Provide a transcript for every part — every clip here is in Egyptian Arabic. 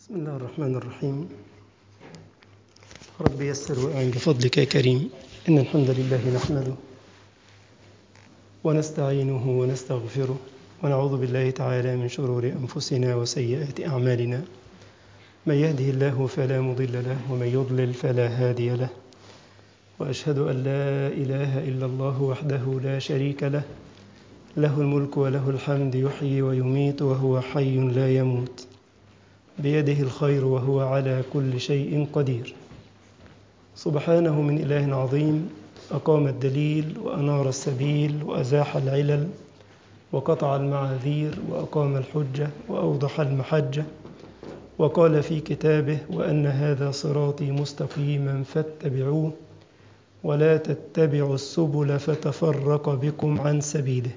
بسم الله الرحمن الرحيم رب يسر وأعن بفضلك يا كريم إن الحمد لله نحمده ونستعينه ونستغفره ونعوذ بالله تعالى من شرور أنفسنا وسيئات أعمالنا من يهده الله فلا مضل له ومن يضلل فلا هادي له وأشهد أن لا إله إلا الله وحده لا شريك له له الملك وله الحمد يحيي ويميت وهو حي لا يموت بيده الخير وهو على كل شيء قدير سبحانه من إله عظيم أقام الدليل وأنار السبيل وأزاح العلل وقطع المعاذير وأقام الحجة وأوضح المحجة وقال في كتابه وأن هذا صراطي مستقيما فاتبعوه ولا تتبعوا السبل فتفرق بكم عن سبيله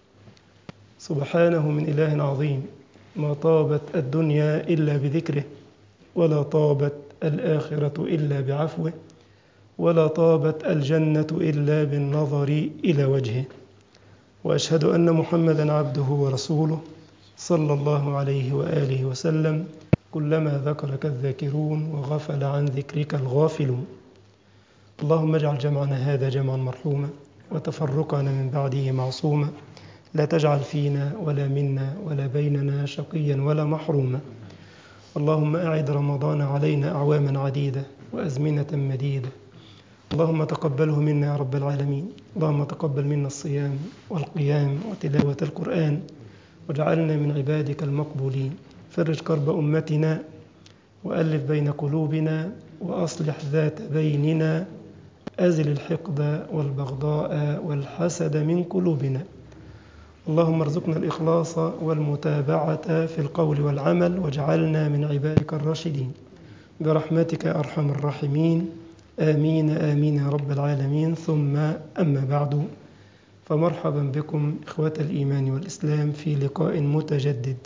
سبحانه من إله عظيم ما طابت الدنيا إلا بذكره ولا طابت الآخرة إلا بعفوه ولا طابت الجنة إلا بالنظر إلى وجهه وأشهد أن محمدا عبده ورسوله صلى الله عليه وآله وسلم كلما ذكرك الذاكرون وغفل عن ذكرك الغافلون اللهم اجعل جمعنا هذا جمعا مرحوما وتفرقنا من بعده معصوما لا تجعل فينا ولا منا ولا بيننا شقيا ولا محروما اللهم أعد رمضان علينا أعواما عديدة وأزمنة مديدة اللهم تقبله منا يا رب العالمين اللهم تقبل منا الصيام والقيام وتلاوة القرآن واجعلنا من عبادك المقبولين فرج كرب أمتنا وألف بين قلوبنا وأصلح ذات بيننا أزل الحقد والبغضاء والحسد من قلوبنا اللهم ارزقنا الإخلاص والمتابعة في القول والعمل واجعلنا من عبادك الراشدين برحمتك يا أرحم الراحمين آمين آمين يا رب العالمين ثم أما بعد فمرحبا بكم إخوة الإيمان والإسلام في لقاء متجدد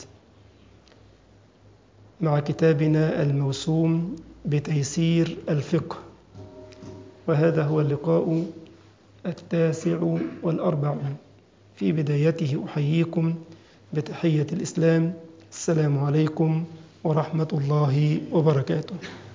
مع كتابنا الموسوم بتيسير الفقه وهذا هو اللقاء التاسع والأربعون في بدايته أحييكم بتحية الإسلام السلام عليكم ورحمة الله وبركاته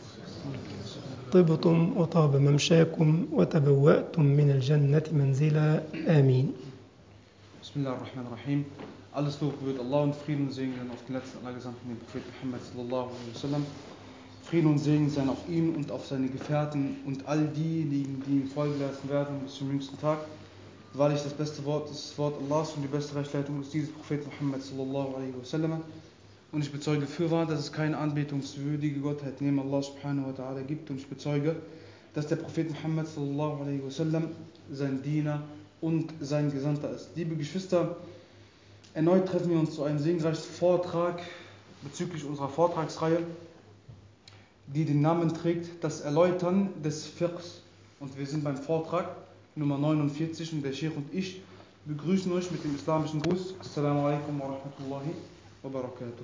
طبتم وطاب ممشاكم وتبوأتم من الجنة منزلا آمين Bismillahirrahmanirrahim. Alles Lob gebührt Allah und Frieden und Segen seien auf den letzten Allergesandten, den Propheten Muhammad sallallahu alaihi wasallam. Frieden und Segen seien auf ihn und auf seine Gefährten und all diejenigen, die ihm Folge leisten werden bis zum jüngsten Tag. Wahrlich das beste Wort ist das Wort Allahs und die beste Rechtleitung ist dieses Propheten Muhammad sallallahu alaihi wasallam. Und ich bezeuge fürwahr, dass es keine anbetungswürdige Gottheit neben Allah subhanahu wa ta'ala gibt. Und ich bezeuge, dass der Prophet Muhammad sallallahu alaihi wasallam sein Diener und sein Gesandter ist. Liebe Geschwister, erneut treffen wir uns zu einem segensreichen Vortrag bezüglich unserer Vortragsreihe, die den Namen trägt, das Erläutern des Fiqhs. Und wir sind beim Vortrag Nummer 49 und der Sheikh und ich begrüßen euch mit dem islamischen Gruß. Assalamu alaikum wa rahmatullahi wa barakatuh.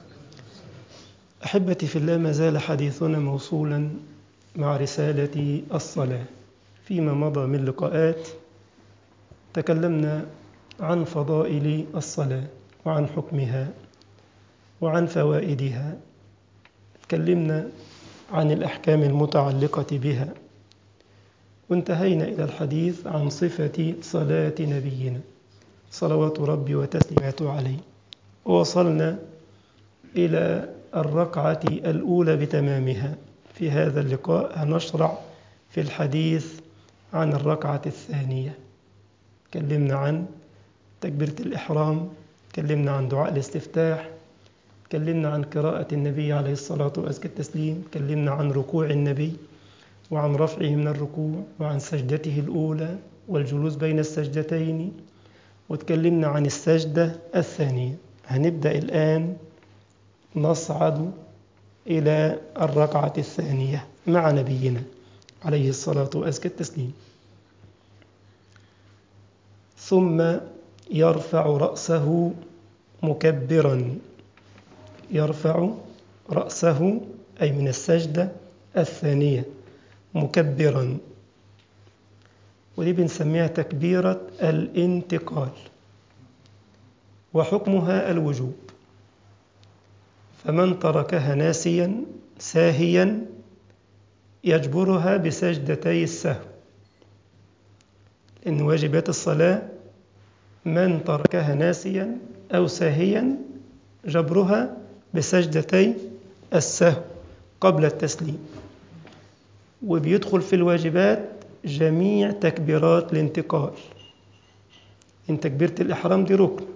أحبتي في الله ما زال حديثنا موصولا مع رسالة الصلاة فيما مضى من لقاءات تكلمنا عن فضائل الصلاة وعن حكمها وعن فوائدها تكلمنا عن الأحكام المتعلقة بها وانتهينا إلى الحديث عن صفة صلاة نبينا صلوات ربي وتسليماته عليه ووصلنا إلى الركعة الأولى بتمامها في هذا اللقاء هنشرع في الحديث عن الركعة الثانية تكلمنا عن تكبيرة الإحرام تكلمنا عن دعاء الاستفتاح تكلمنا عن قراءة النبي عليه الصلاة وأزكى التسليم تكلمنا عن ركوع النبي وعن رفعه من الركوع وعن سجدته الأولى والجلوس بين السجدتين وتكلمنا عن السجدة الثانية هنبدأ الآن نصعد إلى الركعة الثانية مع نبينا عليه الصلاة وأزكى التسليم ثم يرفع رأسه مكبرا يرفع رأسه أي من السجدة الثانية مكبرا ودي بنسميها تكبيرة الانتقال وحكمها الوجوب فمن تركها ناسيا ساهيا يجبرها بسجدتي السهو إن واجبات الصلاة من تركها ناسيا أو ساهيا جبرها بسجدتي السهو قبل التسليم وبيدخل في الواجبات جميع تكبيرات الانتقال إن تكبيرة الإحرام دي ركن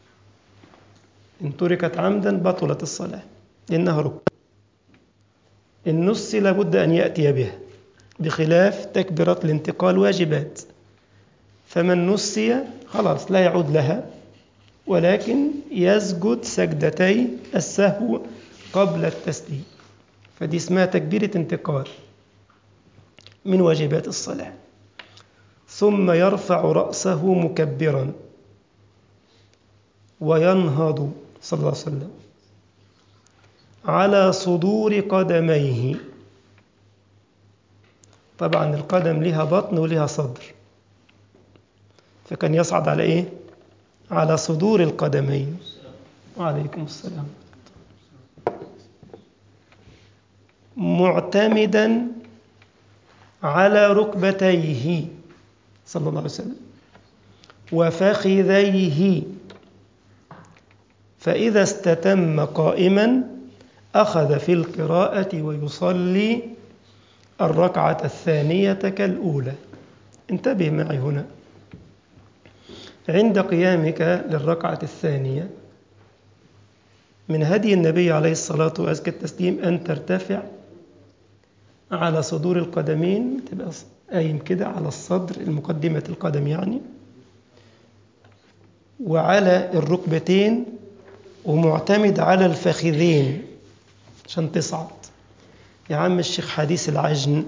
إن تركت عمدا بطلت الصلاة إنها ركن النص لابد أن يأتي بها بخلاف تكبيرات الانتقال واجبات فمن نسي خلاص لا يعود لها ولكن يسجد سجدتي السهو قبل التسليم فدي اسمها تكبيرة انتقال من واجبات الصلاة ثم يرفع رأسه مكبرا وينهض صلى الله عليه وسلم على صدور قدميه طبعا القدم لها بطن ولها صدر فكان يصعد على ايه على صدور القدمين وعليكم السلام معتمدا على ركبتيه صلى الله عليه وسلم وفخذيه فإذا استتم قائما أخذ في القراءة ويصلي الركعة الثانية كالأولى انتبه معي هنا عند قيامك للركعة الثانية من هدي النبي عليه الصلاة وأزكى التسليم أن ترتفع على صدور القدمين تبقى قايم كده على الصدر المقدمة القدم يعني وعلى الركبتين ومعتمد على الفخذين عشان تصعد يا عم الشيخ حديث العجن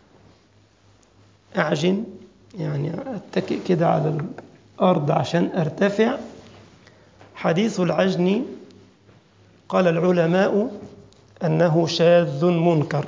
أعجن يعني أتكئ كده على الأرض عشان أرتفع حديث العجن قال العلماء أنه شاذ منكر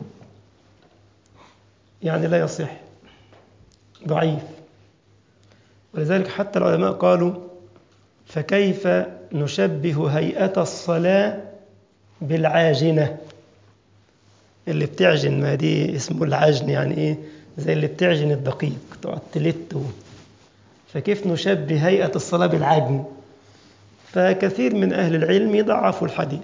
يعني لا يصح ضعيف ولذلك حتى العلماء قالوا فكيف نشبه هيئة الصلاة بالعاجنة اللي بتعجن ما دي اسمه العجن يعني ايه زي اللي بتعجن الدقيق تقعد تلت فكيف نشبه هيئة الصلاة بالعجن فكثير من أهل العلم ضعفوا الحديث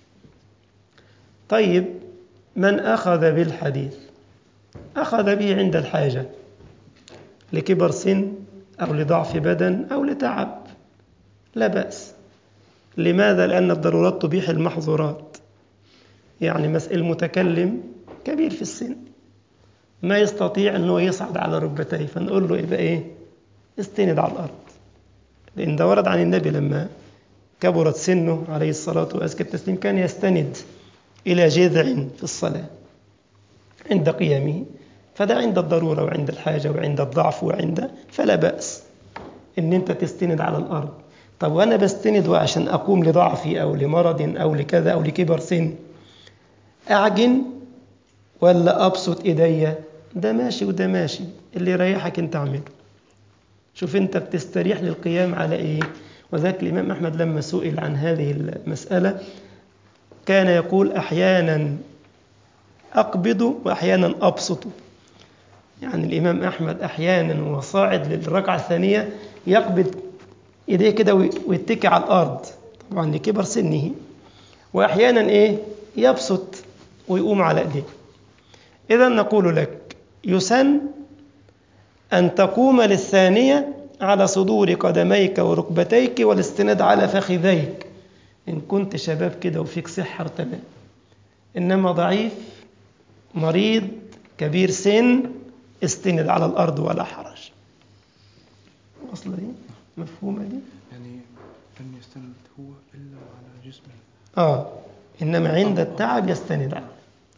طيب من أخذ بالحديث أخذ به عند الحاجة لكبر سن أو لضعف بدن أو لتعب لا بأس لماذا؟ لأن الضرورات تبيح المحظورات يعني مسأل المتكلم كبير في السن ما يستطيع أنه يصعد على ركبتيه فنقول له يبقى إيه استند على الأرض لأن ده ورد عن النبي لما كبرت سنه عليه الصلاة وأزكى التسليم كان يستند إلى جذع في الصلاة عند قيامه فده عند الضرورة وعند الحاجة وعند الضعف وعند فلا بأس إن أنت تستند على الأرض طب وأنا بستند عشان أقوم لضعفي أو لمرض أو لكذا أو لكبر سن أعجن ولا أبسط إيديا ده ماشي وده ماشي اللي يريحك أنت اعمله شوف أنت بتستريح للقيام على إيه وذلك الإمام أحمد لما سئل عن هذه المسألة كان يقول أحيانا أقبض وأحيانا أبسط يعني الإمام أحمد أحيانا وهو صاعد للركعة الثانية يقبض إيديه كده ويتكي على الأرض طبعا لكبر سنه وأحيانا إيه يبسط ويقوم على إيديه إذا نقول لك يسن أن تقوم للثانية على صدور قدميك وركبتيك والاستناد على فخذيك إن كنت شباب كده وفيك صحة تمام إنما ضعيف مريض كبير سن استند على الأرض ولا حرج واصلة دي مفهومة دي يعني لم يستند هو إلا على جسمه آه إنما عند التعب يستند عليه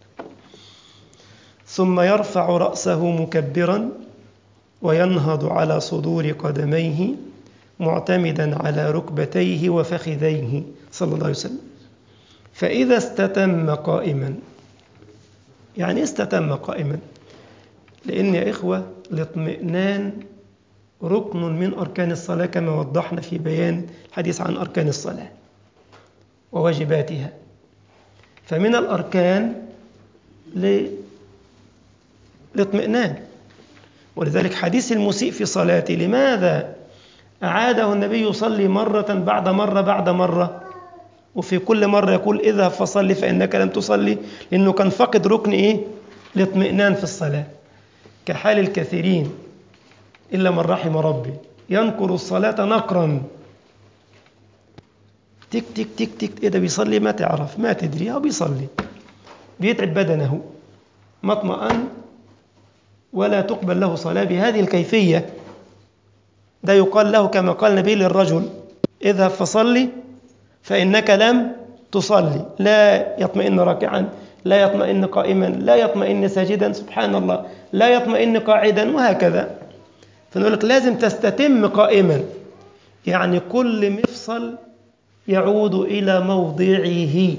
ثم يرفع رأسه مكبرا وينهض على صدور قدميه معتمدا على ركبتيه وفخذيه صلى الله عليه وسلم فإذا استتم قائما يعني استتم قائما لأن يا إخوة الاطمئنان ركن من أركان الصلاة كما وضحنا في بيان الحديث عن أركان الصلاة وواجباتها فمن الأركان للاطمئنان ولذلك حديث المسيء في صلاته لماذا أعاده النبي يصلي مرة بعد مرة بعد مرة وفي كل مرة يقول اذهب فصلي فإنك لم تصلي لأنه كان فقد ركن إيه؟ الاطمئنان في الصلاة كحال الكثيرين إلا من رحم ربي ينكر الصلاة نقرا تك تك تك تك إيه ده بيصلي ما تعرف ما تدري هو بيصلي بيتعب بدنه ما اطمأن ولا تقبل له صلاة بهذه الكيفية ده يقال له كما قال النبي للرجل اذهب فصلي فإنك لم تصلي لا يطمئن راكعا لا يطمئن قائما لا يطمئن ساجدا سبحان الله لا يطمئن قاعدا وهكذا فنقول لك لازم تستتم قائما يعني كل مفصل يعود إلى موضعه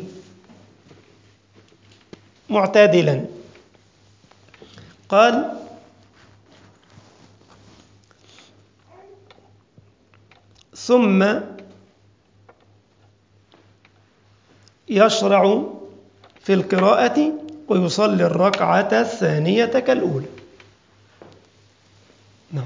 معتدلا قال ثم يشرع في القراءة ويصلي الركعة الثانية كالأولى نعم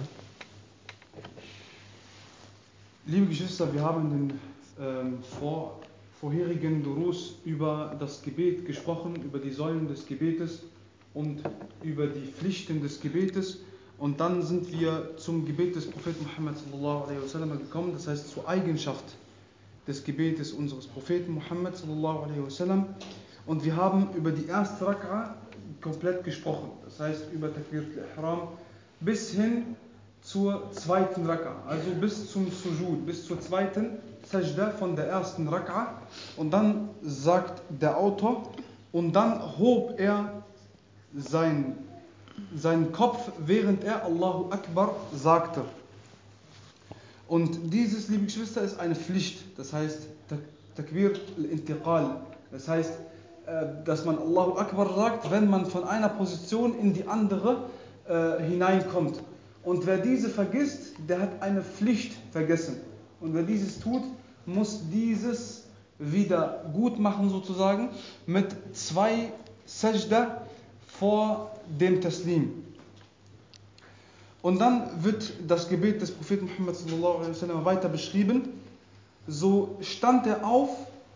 Liebe Geschwister, wir haben in den ähm, vor, vorherigen Durus über das Gebet gesprochen, über die Säulen des Gebetes und über die Pflichten des Gebetes. Und dann sind wir zum Gebet des Propheten Muhammad sallallahu alaihi wasallam gekommen, das heißt zur Eigenschaft des Gebetes unseres Propheten Muhammad sallallahu alaihi wasallam. Und wir haben über die erste Rak'a komplett gesprochen, das heißt über Takbir al-Ihram bis hin zur zweiten Rak'a, also bis zum Sujud, bis zur zweiten Sajda von der ersten Rak'a. Und dann sagt der Autor, und dann hob er sein, seinen Kopf, während er Allahu Akbar sagte. Und dieses, liebe Geschwister, ist eine Pflicht. Das heißt, Takbir al-Intiqal. Das heißt, äh, dass man Allahu Akbar sagt, wenn man von einer Position in die andere äh, hineinkommt. Und wer diese vergisst, der hat eine Pflicht vergessen. Und wer dieses tut, muss dieses wieder gut machen sozusagen mit zwei Sajda vor dem Taslim. Und dann wird das Gebet des Propheten Muhammad sallallahu alaihi wasallam weiter beschrieben. So stand er auf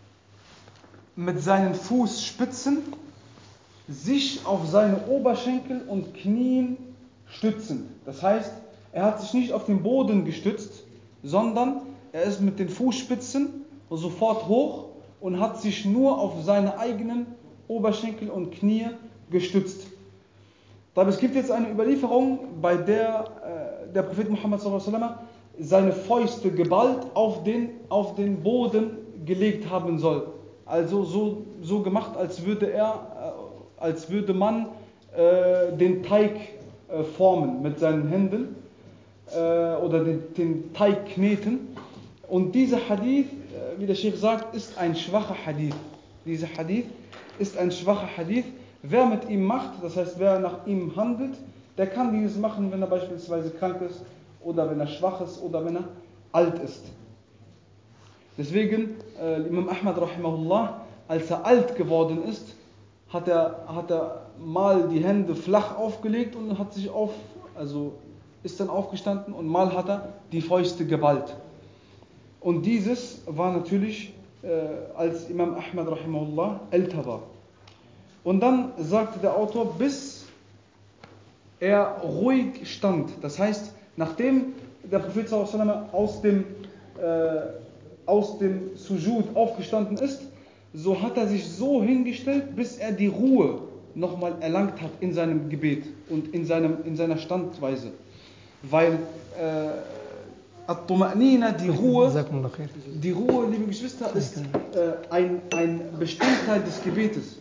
mit seinen Fußspitzen, sich auf seine Oberschenkel und Knien stützend. Das heißt, er hat sich nicht auf den Boden gestützt, sondern er ist mit den Fußspitzen sofort hoch und hat sich nur auf seine eigenen Oberschenkel und Knie gestützt. Aber es gibt jetzt eine Überlieferung, bei der äh, der Prophet Muhammad sallam, seine Fäuste geballt auf den, auf den Boden gelegt haben soll. Also so, so gemacht, als würde er, äh, als würde man äh, den Teig äh, formen mit seinen Händen äh, oder den, den Teig kneten. Und dieser Hadith, äh, wie der Sheikh sagt, ist ein schwacher Hadith. Dieser Hadith ist ein schwacher Hadith. Wer mit ihm macht, das heißt, wer nach ihm handelt, der kann dieses machen, wenn er beispielsweise krank ist oder wenn er schwach ist oder wenn er alt ist. Deswegen, äh, Imam Ahmad rahimahullah, als er alt geworden ist, hat er, hat er mal die Hände flach aufgelegt und hat sich auf, also ist dann aufgestanden und mal hat er die Fäuste geballt. Und dieses war natürlich, äh, als Imam Ahmad rahimahullah älter war. Und dann sagte der Autor, bis er ruhig stand. Das heißt, nachdem der Prophet aus dem, äh, aus dem Sujud aufgestanden ist, so hat er sich so hingestellt, bis er die Ruhe nochmal erlangt hat in seinem Gebet und in, seinem, in seiner Standweise. Weil äh, At-Tuma'nina, die Ruhe, die Ruhe, liebe Geschwister, ist äh, ein, ein Bestandteil des Gebetes.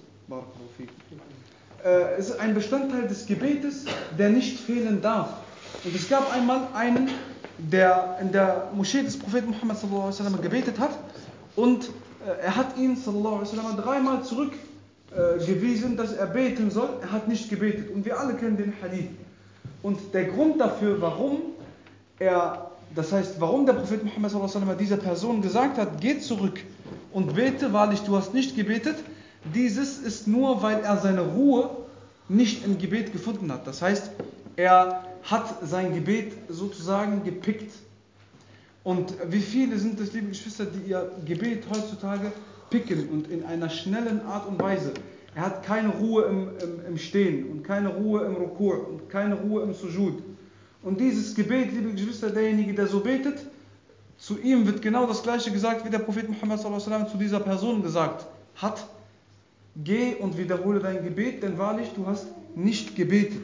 Äh, es ist ein Bestandteil des Gebetes, der nicht fehlen darf. Und es gab einmal einen, der in der Moschee des Propheten Muhammad sallam, gebetet hat und äh, er hat ihn sallam, dreimal zurückgewiesen, dass er beten soll. Er hat nicht gebetet. Und wir alle kennen den Hadith. Und der Grund dafür, warum er, das heißt, warum der Prophet Muhammad sallam, dieser Person gesagt hat, geh zurück und bete, wahrlich, du hast nicht gebetet, Dieses ist nur, weil er seine Ruhe nicht im Gebet gefunden hat. Das heißt, er hat sein Gebet sozusagen gepickt. Und wie viele sind es, liebe Geschwister, die ihr Gebet heutzutage picken und in einer schnellen Art und Weise. Er hat keine Ruhe im, im, im Stehen und keine Ruhe im Rukur und keine Ruhe im Sujud. Und dieses Gebet, liebe Geschwister, derjenige, der so betet, zu ihm wird genau das gleiche gesagt, wie der Prophet Muhammad sallam, zu dieser Person gesagt hat. Geh und wiederhole dein Gebet, denn wahrlich, du hast nicht gebetet.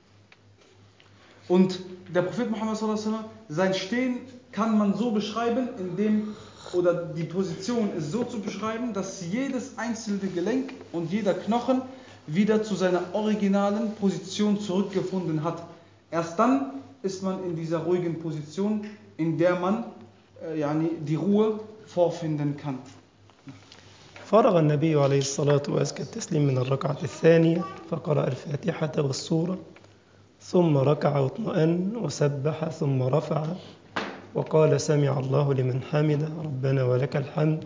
Und der Prophet Muhammad sallam, sein Stehen kann man so beschreiben, indem oder die Position ist so zu beschreiben, dass jedes einzelne Gelenk und jeder Knochen wieder zu seiner originalen Position zurückgefunden hat. Erst dann ist man in dieser ruhigen Position, in der man äh, yani, die Ruhe vorfinden kann. فرغ النبي عليه الصلاة وأزكى التسليم من الركعة الثانية فقرأ الفاتحة والسورة ثم ركع واطمأن وسبح ثم رفع وقال سمع الله لمن حمده ربنا ولك الحمد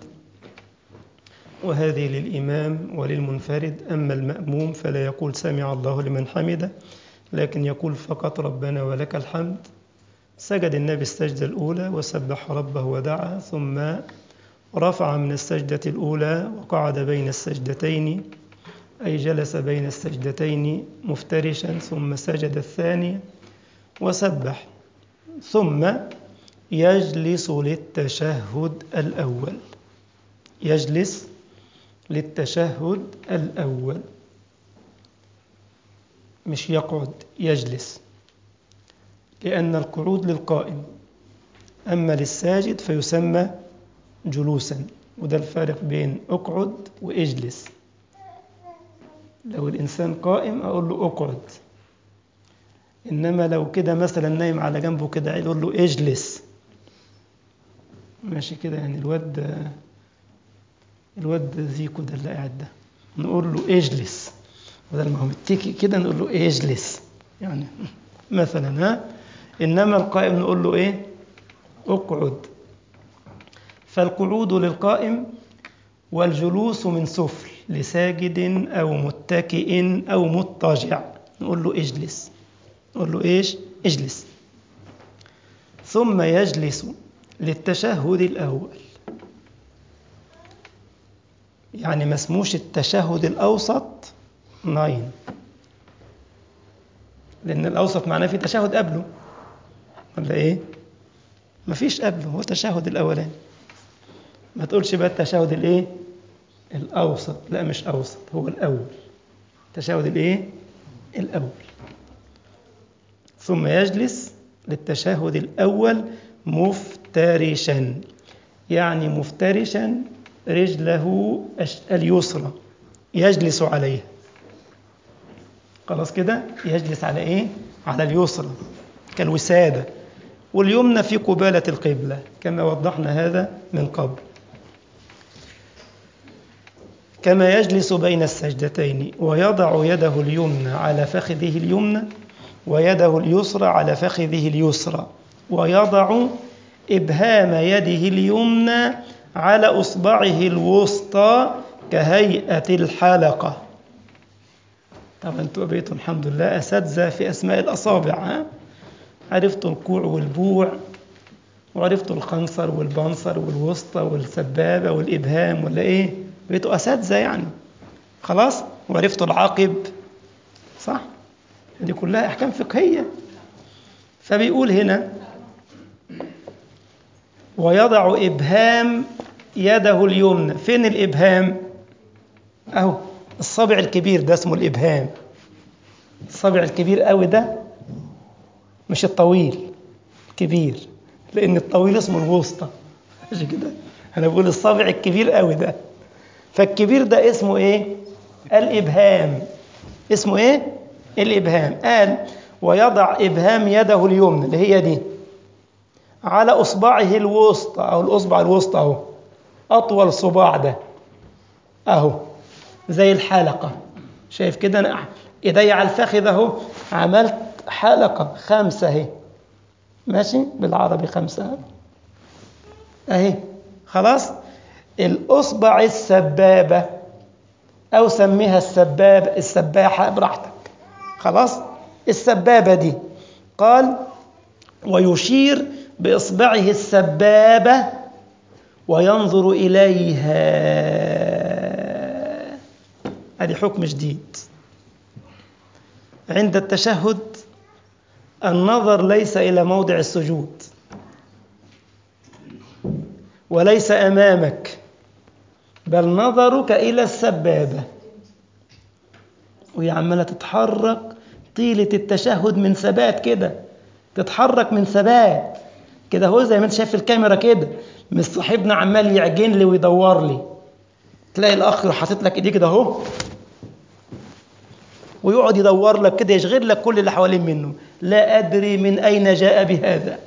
وهذه للإمام وللمنفرد أما المأموم فلا يقول سمع الله لمن حمده لكن يقول فقط ربنا ولك الحمد سجد النبي السجدة الأولى وسبح ربه ودعا ثم رفع من السجدة الأولى وقعد بين السجدتين أي جلس بين السجدتين مفترشا ثم سجد الثانية وسبح ثم يجلس للتشهد الأول يجلس للتشهد الأول مش يقعد يجلس لأن القعود للقائم أما للساجد فيسمى جلوسا وده الفارق بين اقعد واجلس لو الإنسان قائم أقول له اقعد إنما لو كده مثلا نايم على جنبه كده يقول له اجلس ماشي كده يعني الواد الواد زيكو ده اللي قاعد ده نقول له اجلس بدل ما هو متكي كده نقول له اجلس يعني مثلا ها انما القائم نقول له ايه اقعد فالقعود للقائم والجلوس من سفل لساجد او متكئ او مضطجع نقول له اجلس نقول له ايش اجلس ثم يجلس للتشهد الاول يعني ما اسموش التشهد الاوسط ناين لأن الأوسط معناه في تشهد قبله ولا إيه؟ مفيش قبله هو التشهد الأولاني ما تقولش بقى التشهد الإيه؟ الأوسط لا مش أوسط هو الأول التشهد الإيه؟ الأول ثم يجلس للتشهد الأول مفترشا يعني مفترشا رجله اليسرى يجلس عليها خلاص كده يجلس على ايه على اليسرى كالوسادة واليمنى في قبالة القبلة كما وضحنا هذا من قبل كما يجلس بين السجدتين ويضع يده اليمنى على فخذه اليمنى ويده اليسرى على فخذه اليسرى ويضع إبهام يده اليمنى على إصبعه الوسطى كهيئة الحلقة طبعا انتوا بقيتوا الحمد لله اساتذه في اسماء الاصابع ها عرفتوا الكوع والبوع وعرفتوا الخنصر والبنصر والوسطى والسبابه والابهام ولا ايه بقيتوا اساتذه يعني خلاص وعرفتوا العاقب صح دي كلها احكام فقهيه فبيقول هنا ويضع ابهام يده اليمنى فين الابهام اهو الصابع الكبير ده اسمه الإبهام الصابع الكبير قوي ده مش الطويل كبير لأن الطويل اسمه الوسطى ماشي كده أنا بقول الصابع الكبير قوي ده فالكبير ده اسمه إيه؟ الإبهام اسمه إيه؟ الإبهام قال ويضع إبهام يده اليمنى اللي هي دي على إصبعه الوسطى أو الإصبع الوسطى أهو أطول صباع ده أهو زي الحلقة شايف كده أنا إيدي على الفخذ أهو عملت حلقة خمسة أهي ماشي بالعربي خمسة أهي خلاص الأصبع السبابة أو سميها السباب السباحة براحتك خلاص السبابة دي قال ويشير بإصبعه السبابة وينظر إليها هذه حكم جديد عند التشهد النظر ليس إلى موضع السجود وليس أمامك بل نظرك إلى السبابة وهي عمالة تتحرك طيلة التشهد من ثبات كده تتحرك من ثبات كده هو زي ما انت شايف في الكاميرا كده مش صاحبنا عمال يعجن لي ويدور لي تلاقي الاخ حاطط لك ايديه كده اهو ويقعد يدور لك كده يشغل لك كل اللي حوالين منه لا ادري من اين جاء بهذا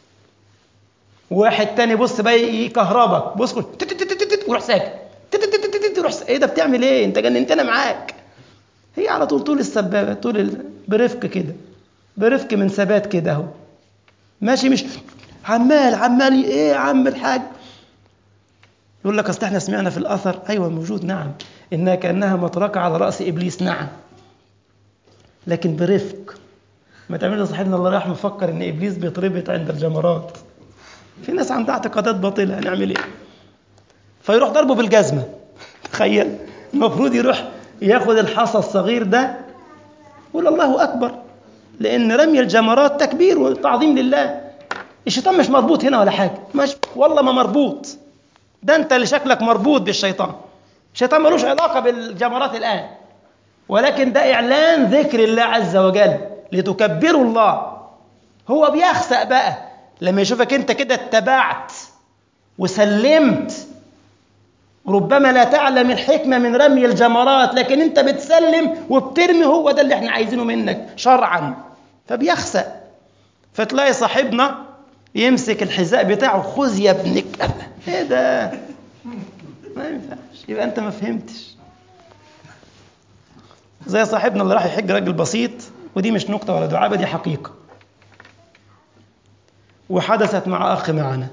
واحد تاني بص بقى يكهربك بص ويروح ساكت تروح ايه ده بتعمل ايه انت جننتنا معاك هي على طول طول السبابه طول ال... برفق كده برفق من ثبات كده اهو ماشي مش عمال عمال ايه يا عم الحاج يقول لك اصل احنا سمعنا في الاثر ايوه موجود نعم انها كانها مطرقه على راس ابليس نعم لكن برفق ما تعملش صاحبنا الله راح مفكر ان ابليس بيتربط عند الجمرات في ناس عندها اعتقادات باطله هنعمل ايه فيروح ضربه بالجزمه تخيل المفروض يروح ياخد الحصى الصغير ده يقول الله اكبر لان رمي الجمرات تكبير وتعظيم لله الشيطان مش مربوط هنا ولا حاجه مش والله ما مربوط ده انت اللي شكلك مربوط بالشيطان الشيطان ملوش علاقه بالجمرات الان ولكن ده اعلان ذكر الله عز وجل لتكبروا الله هو بيخسأ بقى لما يشوفك انت كده اتبعت وسلمت ربما لا تعلم الحكمة من رمي الجمرات لكن انت بتسلم وبترمي هو ده اللي احنا عايزينه منك شرعا فبيخسأ فتلاقي صاحبنا يمسك الحذاء بتاعه خذ يا ابنك ايه ده ما ينفعش يبقى انت ما فهمتش زي صاحبنا اللي راح يحج راجل بسيط ودي مش نكته ولا دعابه دي حقيقه وحدثت مع اخ معنا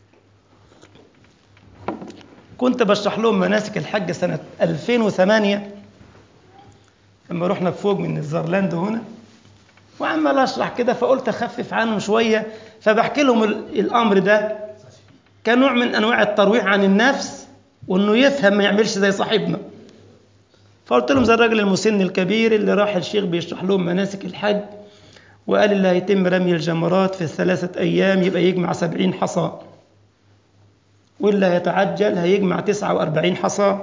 كنت بشرح لهم مناسك الحج سنة 2008 لما رحنا بفوق من نيذرلاند هنا وعمال اشرح كده فقلت اخفف عنهم شويه فبحكي لهم الامر ده كنوع من انواع الترويح عن النفس وانه يفهم ما يعملش زي صاحبنا فقلت لهم زي الراجل المسن الكبير اللي راح الشيخ بيشرح لهم مناسك الحج وقال اللي هيتم رمي الجمرات في الثلاثة أيام يبقى يجمع سبعين حصى واللي هيتعجل هيجمع تسعة وأربعين حصى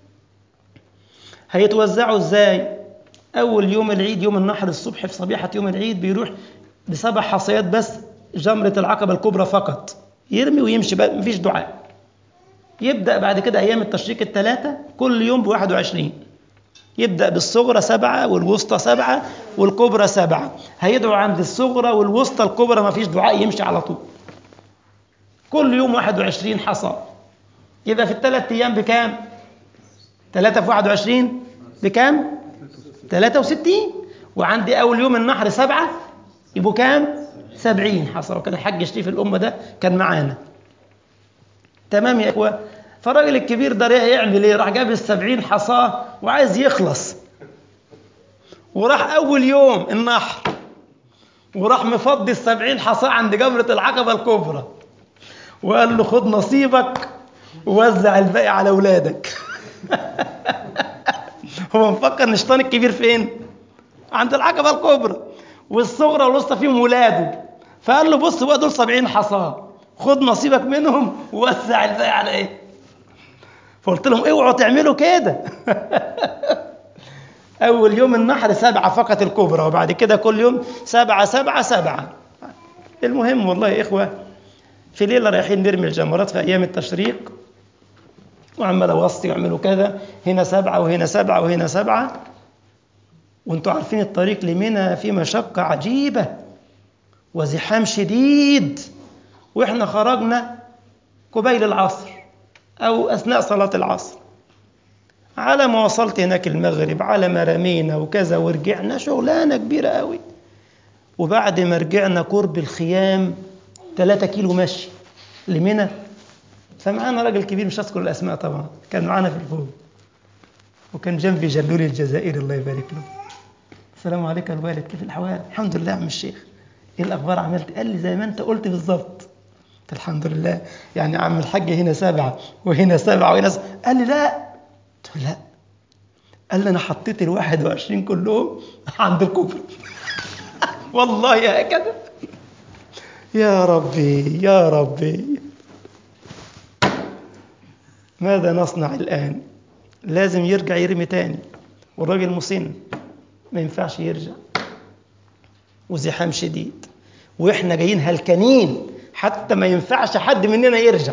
هيتوزعوا ازاي أول يوم العيد يوم النحر الصبح في صبيحة يوم العيد بيروح بسبع حصيات بس جمرة العقبة الكبرى فقط يرمي ويمشي بقى مفيش دعاء يبدأ بعد كده أيام التشريق الثلاثة كل يوم بواحد وعشرين يبدأ بالصغرى سبعة والوسطى سبعة والكبرى سبعة هيدعو عند الصغرى والوسطى الكبرى ما فيش دعاء يمشي على طول كل يوم 21 حصى يبقى في الثلاث أيام بكام؟ 3 في 21 بكام؟ 63 وعندي أول يوم النحر سبعة يبقوا كام؟ 70 حصى وكان الحاج شريف الأمة ده كان معانا تمام يا إخوة فالراجل الكبير ده يعمل ايه؟ راح جاب السبعين حصاه وعايز يخلص وراح أول يوم النحر وراح مفضي السبعين حصاه عند جمرة العقبة الكبرى وقال له خد نصيبك ووزع الباقي على أولادك هو مفكر ان الشيطان الكبير فين؟ عند العقبة الكبرى والصغرى والوسطى فيهم ولاده فقال له بص بقى دول سبعين حصاه خد نصيبك منهم ووزع الباقي على ايه؟ فقلت لهم اوعوا تعملوا كده أول يوم النحر سبعة فقط الكبرى وبعد كده كل يوم سبعة سبعة سبعة المهم والله يا إخوة في ليلة رايحين نرمي الجمرات في أيام التشريق وعمال أوصي وأعملوا كذا هنا سبعة وهنا سبعة وهنا سبعة وانتوا عارفين الطريق لمنى في مشقة عجيبة وزحام شديد واحنا خرجنا قبيل العصر أو أثناء صلاة العصر على ما وصلت هناك المغرب على ما رمينا وكذا ورجعنا شغلانة كبيرة قوي وبعد ما رجعنا قرب الخيام 3 كيلو مشي لمنى فمعانا راجل كبير مش هذكر الأسماء طبعا كان معانا في الفوق وكان جنبي جلولي الجزائري الله يبارك له السلام عليكم يا الوالد كيف الأحوال الحمد لله يا عم الشيخ ايه الأخبار عملت قال لي زي ما أنت قلت بالظبط قلت الحمد لله يعني عم الحاج هنا سبعة وهنا سبعة وهنا سبعة قال لي لا قلت له لا قال لي أنا حطيت ال 21 كلهم عند الكفر والله هكذا يا ربي يا ربي ماذا نصنع الآن لازم يرجع يرمي تاني والراجل مسن ما ينفعش يرجع وزحام شديد واحنا جايين هلكانين حتى ما ينفعش حد مننا يرجع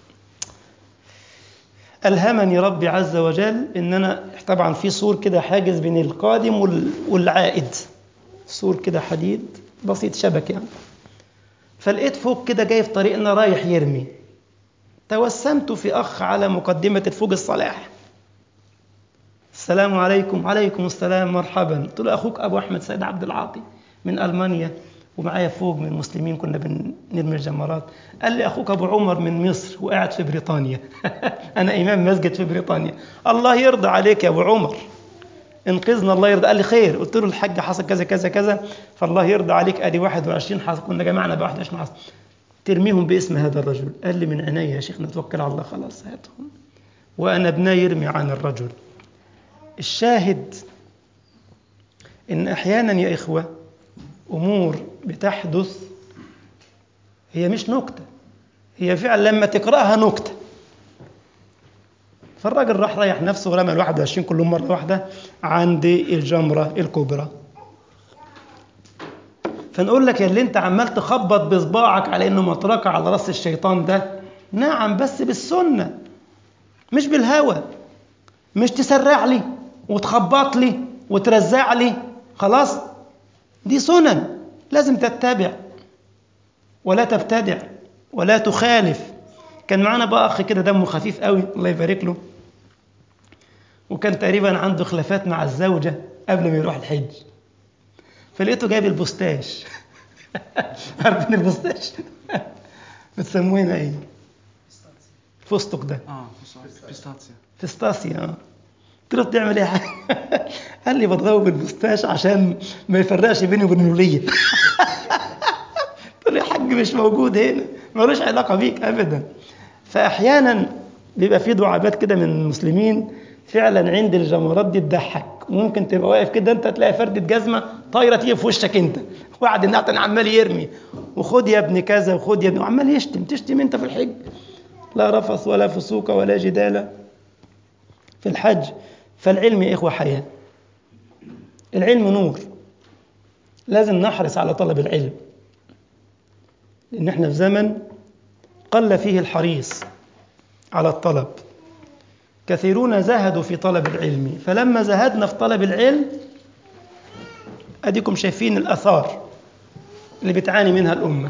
ألهمني ربي عز وجل إن أنا طبعا في سور كده حاجز بين القادم وال- والعائد سور كده حديد بسيط شبك يعني فلقيت فوق كده جاي في طريقنا رايح يرمي توسمت في أخ على مقدمة الفوق الصلاح السلام عليكم عليكم السلام مرحبا قلت له أخوك أبو أحمد سيد عبد العاطي من ألمانيا ومعايا فوق من المسلمين كنا بنرمي الجمرات قال لي أخوك أبو عمر من مصر وقاعد في بريطانيا أنا إمام مسجد في بريطانيا الله يرضى عليك يا أبو عمر انقذنا الله يرضى قال لي خير قلت له الحاج حصل كذا كذا كذا فالله يرضى عليك ادي 21 حصل كنا جمعنا ب 21 حصل ترميهم باسم هذا الرجل قال لي من عينيا يا شيخ نتوكل على الله خلاص هاتهم وانا ابناي يرمي عن الرجل الشاهد ان احيانا يا اخوه امور بتحدث هي مش نكته هي فعلا لما تقراها نكته فالراجل راح ريح نفسه ورمى ال 21 كلهم مره واحده عند الجمره الكبرى فنقول لك يا اللي انت عمال تخبط بصباعك على انه مطرقه على راس الشيطان ده نعم بس بالسنه مش بالهوى مش تسرع لي وتخبط لي وترزع لي خلاص دي سنن لازم تتبع ولا تبتدع ولا تخالف كان معانا بقى اخ كده دمه خفيف قوي الله يبارك له وكان تقريبا عنده خلافات مع الزوجه قبل ما يروح الحج فلقيته جايب البوستاش عارفين البوستاش بتسموه هنا ايه فستق ده اه بيستاتسيا فستاسيا اه قلت له بتعمل ايه يا حاج؟ قال لي بضربه بالبوستاش عشان ما يفرقش بيني وبين الوليه قلت له يا حاج مش موجود هنا ملوش علاقه بيك ابدا فاحيانا بيبقى في دعابات كده من المسلمين فعلا عند الجمرات دي تضحك ممكن تبقى واقف كده انت تلاقي فردة جزمه طايره تيجي في وشك انت وقعد النعتن عمال يرمي وخد يا ابني كذا وخد يا ابني وعمال يشتم تشتم انت في الحج لا رفث ولا فسوق ولا جدال في الحج فالعلم يا إخوة حياة العلم نور لازم نحرص على طلب العلم لأن احنا في زمن قل فيه الحريص على الطلب كثيرون زهدوا في طلب العلم فلما زهدنا في طلب العلم أديكم شايفين الأثار اللي بتعاني منها الأمة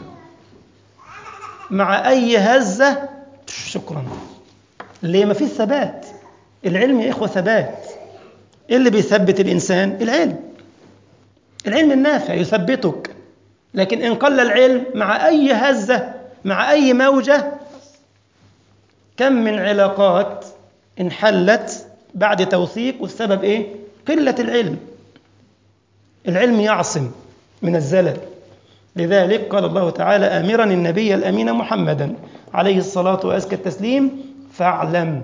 مع أي هزة شكرا ليه ما فيش ثبات العلم يا إخوة ثبات إيه اللي بيثبت الإنسان العلم العلم النافع يثبتك لكن إن قل العلم مع أي هزة مع أي موجة كم من علاقات انحلت بعد توثيق والسبب إيه؟ قلة العلم العلم يعصم من الزلل لذلك قال الله تعالى آمرا النبي الأمين محمدا عليه الصلاة وأزكى التسليم فاعلم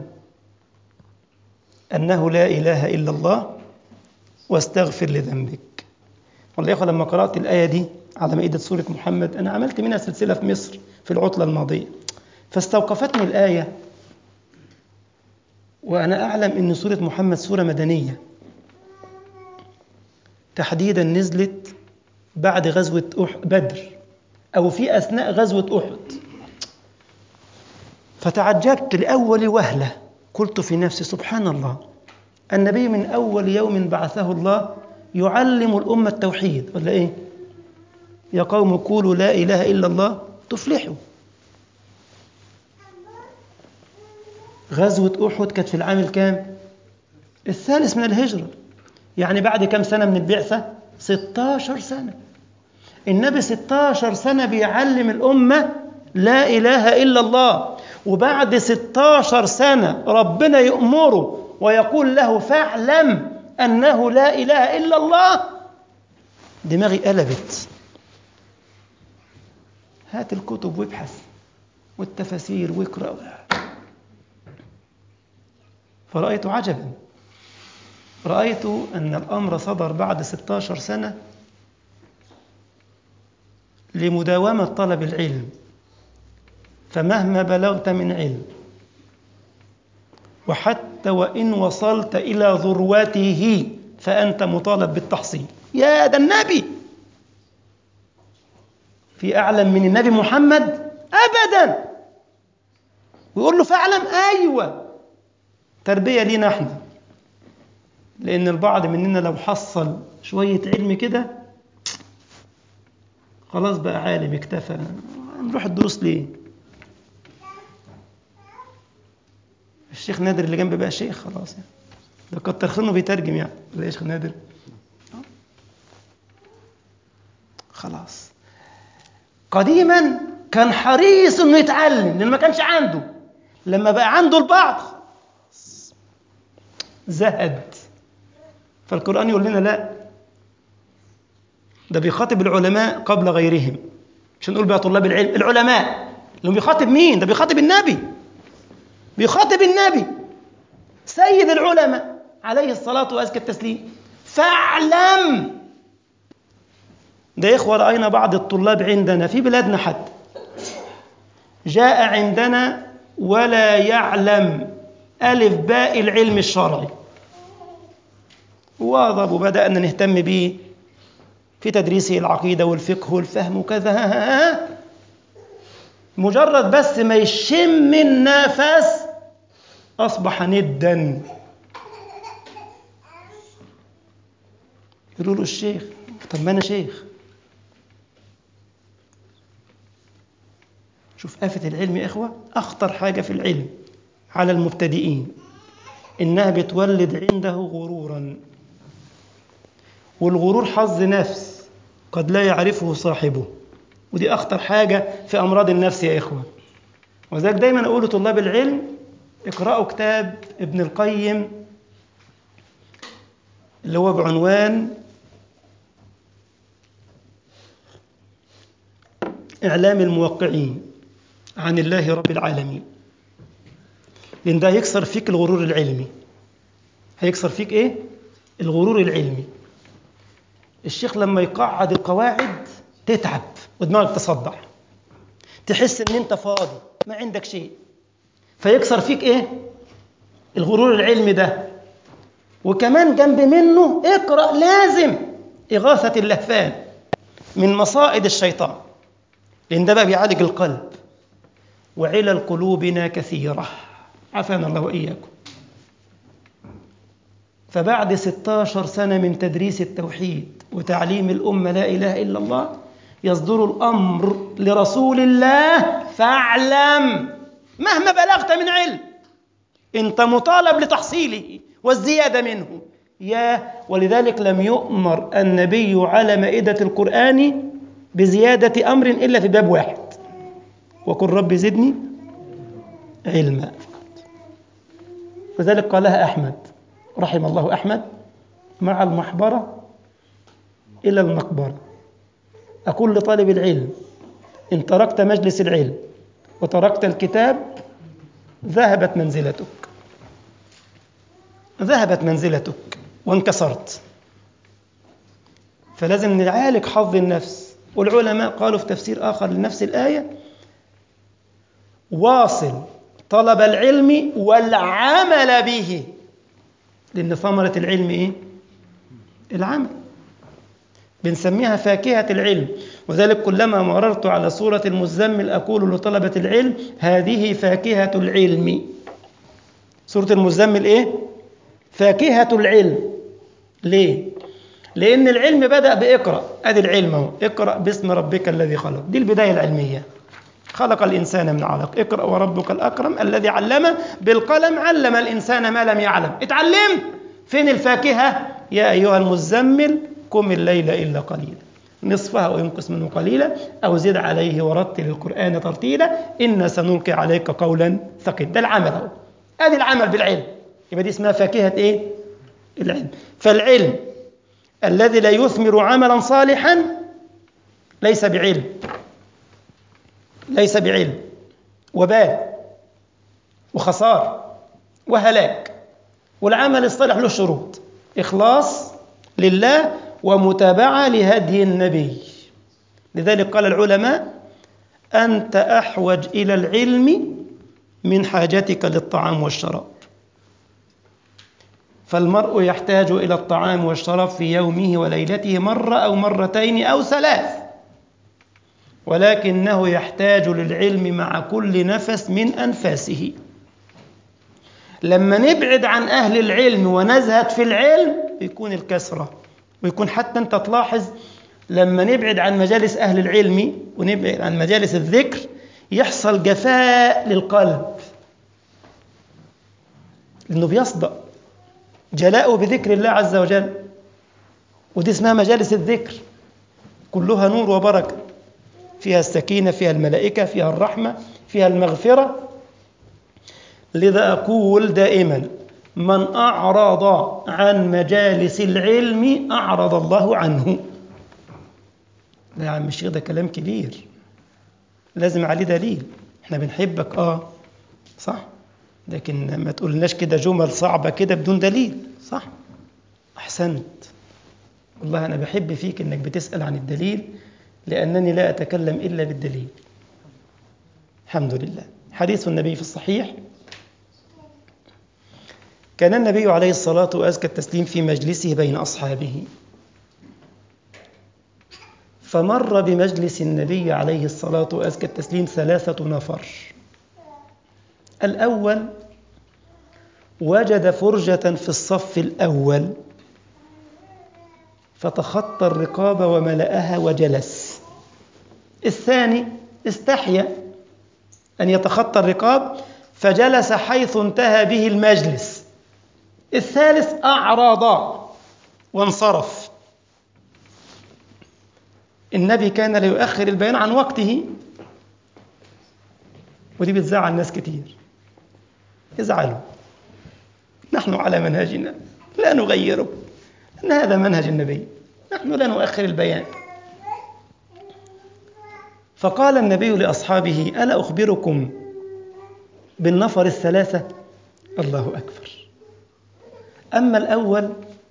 أنه لا إله إلا الله واستغفر لذنبك والله يا أخوة لما قرأت الآية دي على مائدة سورة محمد أنا عملت منها سلسلة في مصر في العطلة الماضية فاستوقفتني الآية وأنا أعلم أن سورة محمد سورة مدنية تحديدا نزلت بعد غزوة أح بدر أو في أثناء غزوة أحد فتعجبت لأول وهلة قلت في نفسي سبحان الله النبي من أول يوم بعثه الله يعلم الأمة التوحيد ولا إيه؟ يا قوم قولوا لا إله إلا الله تفلحوا غزوة أحد كانت في العام الكام؟ الثالث من الهجرة يعني بعد كم سنة من البعثة؟ 16 سنة النبي 16 سنة بيعلم الأمة لا إله إلا الله وبعد 16 سنة ربنا يأمره ويقول له فاعلم أنه لا إله إلا الله دماغي قلبت هات الكتب وابحث والتفاسير واقرأ فرأيت عجبا رأيت أن الأمر صدر بعد 16 سنة لمداومة طلب العلم فمهما بلغت من علم وحتى وإن وصلت إلى ذروته فأنت مطالب بالتحصيل يا ده النبي في أعلم من النبي محمد أبدا ويقول له فاعلم أيوة تربية لينا احنا لأن البعض مننا لو حصل شوية علم كده خلاص بقى عالم اكتفى نروح الدروس ليه الشيخ نادر اللي جنبي بقى شيخ خلاص يعني ده كتر خيره بيترجم يعني ولا يا شيخ نادر خلاص قديما كان حريص انه يتعلم لان ما كانش عنده لما بقى عنده البعض زهد فالقرآن يقول لنا لا ده بيخاطب العلماء قبل غيرهم مش نقول بقى طلاب العلم العلماء اللي بيخاطب مين ده بيخاطب النبي بيخاطب النبي سيد العلماء عليه الصلاة وأزكى التسليم فاعلم ده يا إخوة رأينا بعض الطلاب عندنا في بلادنا حتى جاء عندنا ولا يعلم ألف باء العلم الشرعي واظب وبدأنا نهتم به في تدريسه العقيدة والفقه والفهم وكذا مجرد بس ما يشم النفس أصبح ندا يقولوا له الشيخ طب ما أنا شيخ شوف آفة العلم يا إخوة أخطر حاجة في العلم على المبتدئين إنها بتولد عنده غرورا والغرور حظ نفس قد لا يعرفه صاحبه ودي أخطر حاجة في أمراض النفس يا إخوة وذلك دايما أقول لطلاب العلم اقرأوا كتاب ابن القيم اللي هو بعنوان إعلام الموقعين عن الله رب العالمين لأن ده هيكسر فيك الغرور العلمي هيكسر فيك إيه؟ الغرور العلمي الشيخ لما يقعد القواعد تتعب ودماغك تصدع تحس ان انت فاضي ما عندك شيء فيكسر فيك ايه الغرور العلمي ده وكمان جنب منه اقرا لازم اغاثه اللهفان من مصائد الشيطان لان ده بقى بيعالج القلب وعلل قلوبنا كثيره عافانا الله واياكم فبعد 16 سنه من تدريس التوحيد وتعليم الامه لا اله الا الله يصدر الامر لرسول الله فاعلم مهما بلغت من علم انت مطالب لتحصيله والزياده منه يا ولذلك لم يؤمر النبي على مائده القران بزياده امر الا في باب واحد وقل رب زدني علما وذلك قالها احمد رحم الله احمد مع المحبره الى المقبره أقول لطالب العلم إن تركت مجلس العلم وتركت الكتاب ذهبت منزلتك ذهبت منزلتك وانكسرت فلازم نعالج حظ النفس والعلماء قالوا في تفسير آخر لنفس الآية واصل طلب العلم والعمل به لأن ثمرة العلم إيه؟ العمل بنسميها فاكهة العلم وذلك كلما مررت على سورة المزمل أقول لطلبة العلم هذه فاكهة العلم سورة المزمل إيه؟ فاكهة العلم ليه؟ لأن العلم بدأ بإقرأ أدي العلم أهو اقرأ باسم ربك الذي خلق دي البداية العلمية خلق الإنسان من علق اقرأ وربك الأكرم الذي علم بالقلم علم الإنسان ما لم يعلم اتعلمت فين الفاكهة يا أيها المزمل قم الليل إلا قليلا نصفه أو ينقص منه قليلا أو زد عليه ورتل القرآن ترتيلا إن سنلقي عليك قولا ثقيلا ده العمل أهو أدي العمل بالعلم يبقى دي اسمها فاكهة إيه؟ العلم فالعلم الذي لا يثمر عملا صالحا ليس بعلم ليس بعلم وبال وخسار وهلاك والعمل الصالح له شروط إخلاص لله ومتابعة لهدي النبي لذلك قال العلماء أنت أحوج إلى العلم من حاجتك للطعام والشراب فالمرء يحتاج إلى الطعام والشراب في يومه وليلته مرة أو مرتين أو ثلاث ولكنه يحتاج للعلم مع كل نفس من أنفاسه لما نبعد عن أهل العلم ونزهد في العلم يكون الكسرة ويكون حتى أنت تلاحظ لما نبعد عن مجالس أهل العلم ونبعد عن مجالس الذكر يحصل جفاء للقلب لأنه بيصدأ جلاؤه بذكر الله عز وجل ودي اسمها مجالس الذكر كلها نور وبركة فيها السكينة فيها الملائكة فيها الرحمة فيها المغفرة لذا أقول دائما من أعرض عن مجالس العلم أعرض الله عنه لا يا عم الشيخ ده كلام كبير لازم عليه دليل احنا بنحبك اه صح لكن ما تقولناش كده جمل صعبة كده بدون دليل صح أحسنت والله أنا بحب فيك إنك بتسأل عن الدليل لأنني لا أتكلم إلا بالدليل الحمد لله حديث النبي في الصحيح كان النبي عليه الصلاة وأزكى التسليم في مجلسه بين أصحابه فمر بمجلس النبي عليه الصلاة وأزكى التسليم ثلاثة نفر الأول وجد فرجة في الصف الأول فتخطى الرقاب وملأها وجلس الثاني استحيا أن يتخطى الرقاب فجلس حيث انتهى به المجلس الثالث أعرض وانصرف النبي كان لا يؤخر البيان عن وقته ودي بتزعل ناس كتير يزعلوا نحن على منهجنا لا نغيره أن هذا منهج النبي نحن لا نؤخر البيان فقال النبي لأصحابه ألا أخبركم بالنفر الثلاثة الله أكبر أما الأول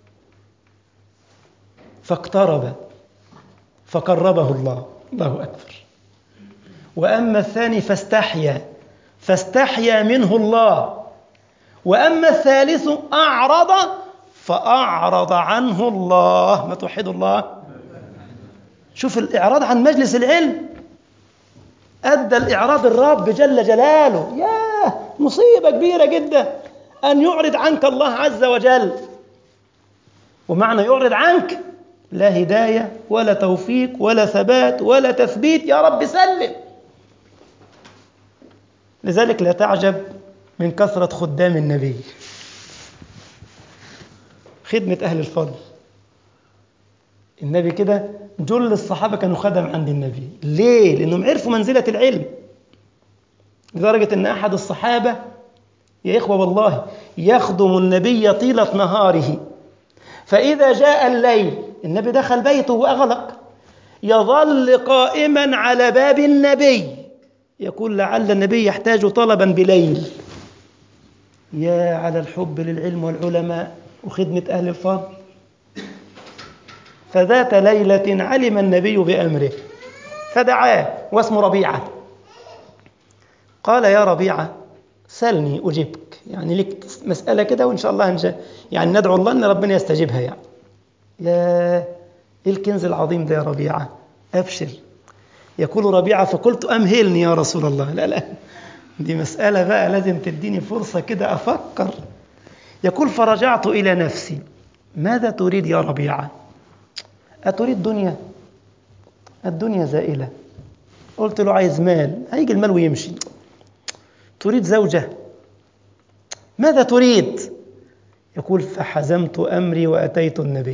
فاقترب فقربه الله الله أكبر وأما الثاني فاستحيا فاستحيا منه الله وأما الثالث أعرض فأعرض عنه الله ما توحد الله شوف الإعراض عن مجلس العلم أدى الإعراض الرب جل جلاله ياه مصيبة كبيرة جدا أن يعرض عنك الله عز وجل ومعنى يعرض عنك لا هداية ولا توفيق ولا ثبات ولا تثبيت يا رب سلم لذلك لا تعجب من كثرة خدام النبي خدمة أهل الفضل النبي كده جل الصحابة كانوا خدم عند النبي ليه؟ لأنهم عرفوا منزلة العلم لدرجة أن أحد الصحابة يا إخوة والله يخدم النبي طيلة نهاره فإذا جاء الليل النبي دخل بيته وأغلق يظل قائما على باب النبي يقول لعل النبي يحتاج طلبا بليل يا على الحب للعلم والعلماء وخدمة أهل الفضل فذات ليلة علم النبي بأمره فدعاه واسمه ربيعة قال يا ربيعة سلني أجبك يعني لك مسألة كده وإن شاء الله هنجا يعني ندعو الله أن ربنا يستجيبها يعني يا إيه الكنز العظيم ده يا ربيعة أبشر يقول ربيعة فقلت أمهلني يا رسول الله لا لا دي مسألة بقى لازم تديني فرصة كده أفكر يقول فرجعت إلى نفسي ماذا تريد يا ربيعة أتريد دنيا الدنيا زائلة قلت له عايز مال هيجي المال ويمشي تريد زوجة ماذا تريد يقول فحزمت أمري وأتيت النبي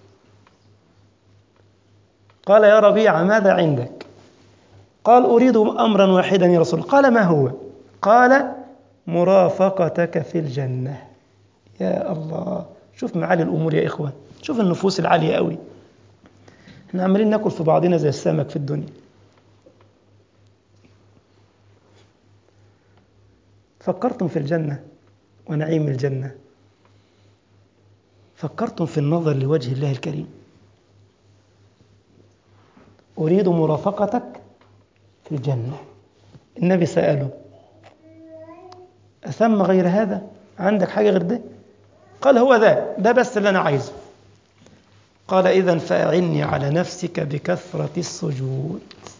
قال يا ربيعة ماذا عندك قال أريد أمرا واحدا يا رسول قال ما هو قال مرافقتك في الجنة يا الله شوف معالي الأمور يا إخوة شوف النفوس العالية قوي احنا عمالين ناكل في بعضنا زي السمك في الدنيا فكرتم في الجنة ونعيم الجنة فكرتم في النظر لوجه الله الكريم أريد مرافقتك في الجنة النبي سأله أثم غير هذا عندك حاجة غير ده قال هو ذا ده بس اللي أنا عايزه قال إذا فأعني على نفسك بكثرة السجود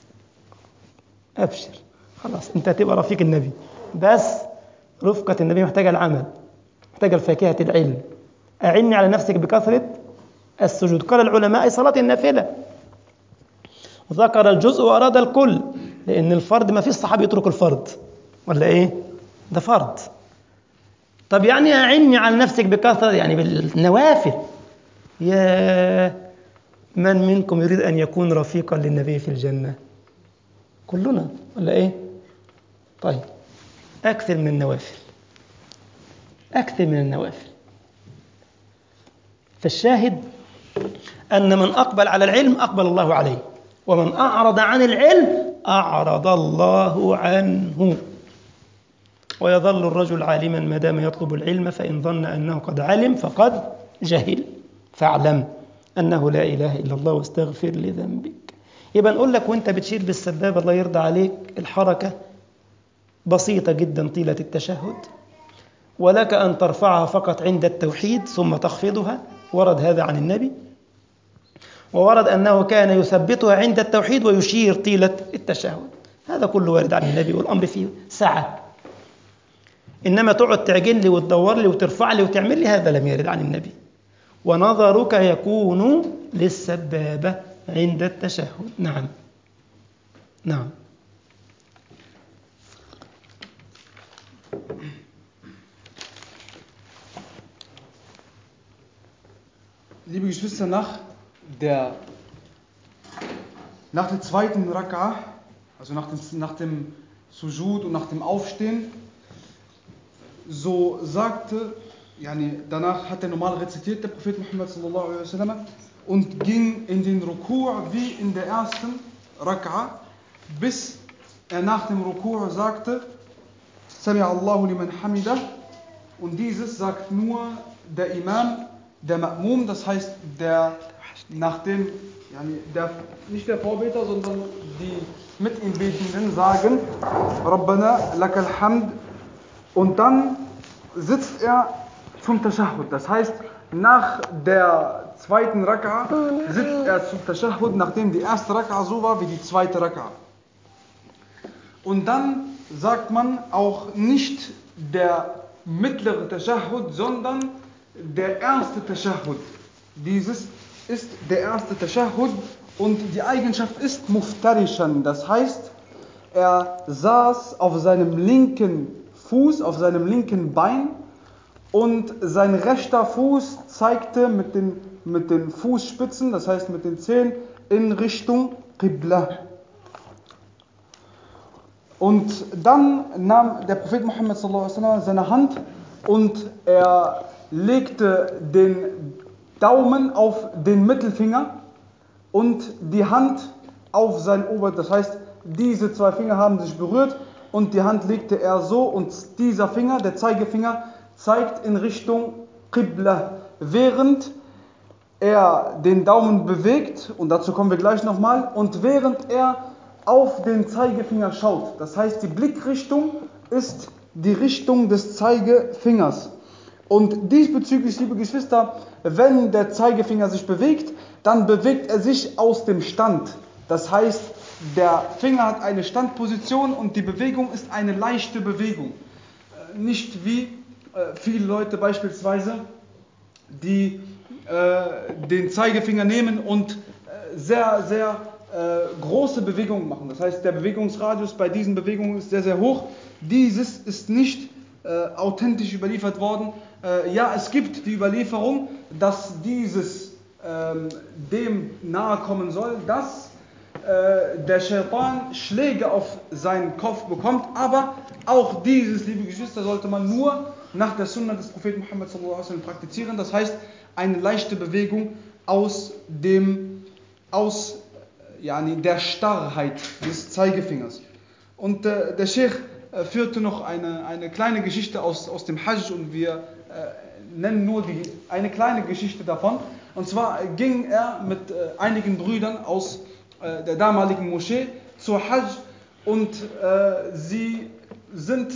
أبشر خلاص أنت هتبقى رفيق النبي بس رفقة النبي محتاجة العمل محتاجة الفاكهة العلم أعني على نفسك بكثرة السجود قال العلماء أي صلاة النافلة ذكر الجزء وأراد الكل لأن الفرد ما فيش صحابي يترك الفرد ولا إيه؟ ده فرد طب يعني أعني على نفسك بكثرة يعني بالنوافل يا من منكم يريد أن يكون رفيقا للنبي في الجنة كلنا ولا إيه طيب أكثر من النوافل أكثر من النوافل فالشاهد أن من أقبل على العلم أقبل الله عليه ومن أعرض عن العلم أعرض الله عنه ويظل الرجل عالما ما دام يطلب العلم فإن ظن أنه قد علم فقد جهل فاعلم أنه لا إله إلا الله واستغفر لذنبك يبقى نقول لك وانت بتشير بالسبابة الله يرضى عليك الحركة بسيطة جدا طيلة التشهد ولك أن ترفعها فقط عند التوحيد ثم تخفضها ورد هذا عن النبي وورد أنه كان يثبتها عند التوحيد ويشير طيلة التشهد هذا كله وارد عن النبي والأمر فيه سعة إنما تقعد تعجن لي وتدور لي وترفع لي وتعمل لي هذا لم يرد عن النبي ونظرك يكون للسبابة عند التشهد نعم نعم Liebe Geschwister, nach der, nach der zweiten Raka, also nach dem, nach dem Sujud und nach dem Aufstehen, so sagte, yani danach hat er normal rezitiert, der Prophet Muhammad sallallahu alaihi wasallam, und ging in den Rukur wie in der ersten Raka, bis er nach dem Rukur sagte, Sami Allahu liman hamidah, und dieses sagt nur der Imam, der Ma'mum, das heißt der nach dem, yani der, nicht der Vorbeter, sondern die mit ihm Betenden sagen, Rabbana lakal hamd, und dann sitzt er zum Tashahhud. Das heißt, nach der zweiten Raka sitzt er zum Tashahhud, nachdem die erste Raka so war wie die zweite Raka. Und dann sagt man auch nicht der mittlere Tashahhud, sondern der erste Tashahhud. Dieses ist der erste Tashahhud und die Eigenschaft ist Muftarishan. Das heißt, er saß auf seinem linken Fuß, auf seinem linken Bein und sein rechter Fuß zeigte mit den, mit den Fußspitzen, das heißt mit den Zehen, in Richtung Qibla. Und dann nahm der Prophet Muhammad seine Hand und er legte den Daumen auf den Mittelfinger und die Hand auf sein Ober. Das heißt, diese zwei Finger haben sich berührt und die Hand legte er so und dieser Finger, der Zeigefinger, zeigt in Richtung Qibla, während er den Daumen bewegt, und dazu kommen wir gleich nochmal, und während er auf den Zeigefinger schaut. Das heißt, die Blickrichtung ist die Richtung des Zeigefingers. Und diesbezüglich, liebe Geschwister, wenn der Zeigefinger sich bewegt, dann bewegt er sich aus dem Stand. Das heißt, der Finger hat eine Standposition und die Bewegung ist eine leichte Bewegung. Nicht wie viele Leute beispielsweise, die äh, den Zeigefinger nehmen und äh, sehr, sehr äh, große Bewegungen machen. Das heißt, der Bewegungsradius bei diesen Bewegungen ist sehr, sehr hoch. Dieses ist nicht authentisch überliefert worden. ja, es gibt die Überlieferung, dass dieses ähm, dem nahe kommen soll, dass äh, der Shaitan Schläge auf seinen Kopf bekommt, aber auch dieses, liebe Geschwister, sollte man nur nach der Sunna des Propheten Muhammad sallallahu alaihi wasallam praktizieren. Das heißt, eine leichte Bewegung aus dem, aus äh, yani, der Starrheit des Zeigefingers. Und äh, der Sheikh äh, führte noch eine, eine kleine Geschichte aus, aus dem Hajj und wir äh, nennen nur die, eine kleine Geschichte davon. Und zwar ging er mit äh, einigen Brüdern aus äh, der damaligen Moschee zur Hajj und äh, sie sind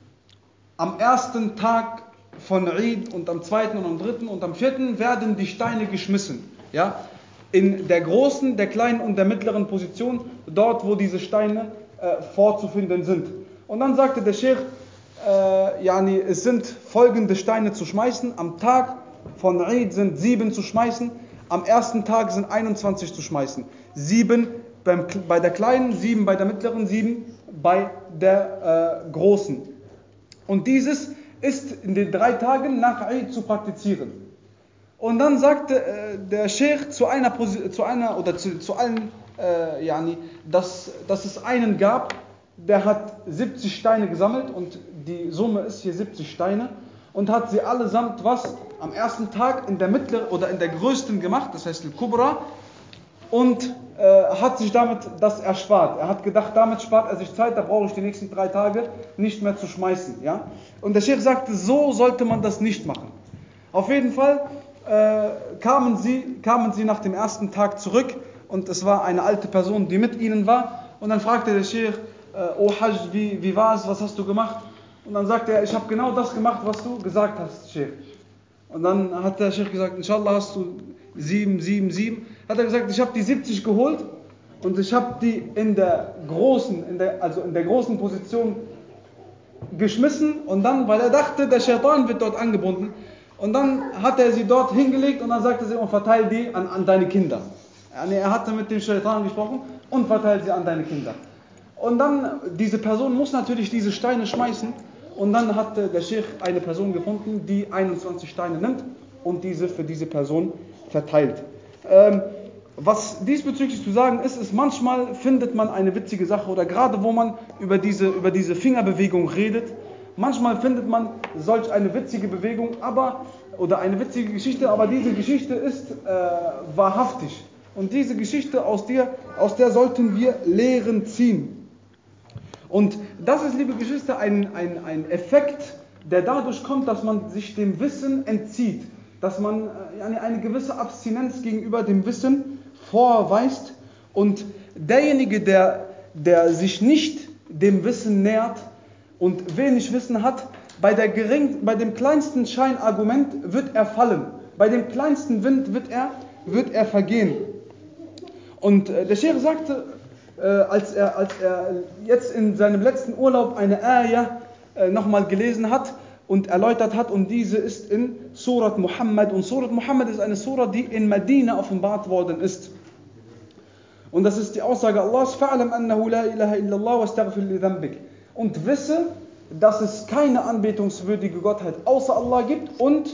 am ersten Tag von Eid und am zweiten und am dritten und am vierten werden die Steine geschmissen. Ja? In der großen, der kleinen und der mittleren Position, dort wo diese Steine äh, vorzufinden sind. Und dann sagte der Sheikh, äh, yani, es sind folgende Steine zu schmeißen. Am Tag von Eid sind sieben zu schmeißen. Am ersten Tag sind 21 zu schmeißen. Sieben beim, bei der kleinen, sieben bei der mittleren, sieben bei der äh, großen. Und dieses ist in den drei Tagen nach Eid zu praktizieren. Und dann sagte äh, der Sheikh zu einer, zu einer oder zu, zu allen, äh, yani, dass, dass es einen gab, der hat 70 Steine gesammelt und die Summe ist hier 70 Steine und hat sie allesamt was am ersten Tag in der mittleren oder in der größten gemacht, das heißt Al-Kubra, und äh, hat sich damit das erspart. Er hat gedacht, damit spart er sich Zeit, da brauche ich die nächsten drei Tage nicht mehr zu schmeißen. Ja? Und der Sheikh sagte, so sollte man das nicht machen. Auf jeden Fall äh, kamen, sie, kamen sie nach dem ersten Tag zurück und es war eine alte Person, die mit ihnen war. Und dann fragte der Sheikh, äh, oh Hajj, wie, wie war es, was hast du gemacht? Und dann sagte er, ich habe genau das gemacht, was du gesagt hast, Sheikh. Und dann hat der Sheikh gesagt, inshallah hast du 7, 7, 7. Hat er gesagt, ich habe die 70 geholt und ich habe die in der großen, in der, also in der großen Position geschmissen und dann, weil er dachte, der Shaitan wird dort angebunden, und dann hat er sie dort hingelegt und dann sagte sie, und verteile die an, an deine Kinder. Er hatte mit dem Shaitan gesprochen und verteilt sie an deine Kinder. Und dann, diese Person muss natürlich diese Steine schmeißen. Und dann hat der Sheikh eine Person gefunden, die 21 Steine nimmt und diese für diese Person verteilt. Ähm, was diesbezüglich zu sagen ist, ist, manchmal findet man eine witzige Sache oder gerade wo man über diese, über diese Fingerbewegung redet, manchmal findet man solch eine witzige Bewegung, aber oder eine witzige Geschichte, aber diese Geschichte ist äh, wahrhaftig. Und diese Geschichte, aus der, aus der sollten wir Lehren ziehen. Und das ist, liebe Geschwister, ein, ein, ein Effekt, der dadurch kommt, dass man sich dem Wissen entzieht, dass man äh, eine, eine gewisse Abstinenz gegenüber dem Wissen vorweist. Und derjenige, der, der sich nicht dem Wissen nähert und wenig Wissen hat, bei, der gering, bei dem kleinsten Scheinargument wird er fallen. Bei dem kleinsten Wind wird er, wird er vergehen. Und äh, der Sheikh sagte, äh, als, er, als er jetzt in seinem letzten Urlaub eine Ayah äh, nochmal gelesen hat und erläutert hat, und diese ist in Surat Muhammad. Und Surat Muhammad ist eine Surat, die in Medina offenbart worden ist. Und das ist die Aussage Allahs, فَعْلَمْ أَنَّهُ لَا إِلَهَ إِلَّا اللَّهُ وَاسْتَغْفِرْ لِذَنْبِكَ Und wisse, dass es keine anbetungswürdige Gottheit außer Allah gibt und,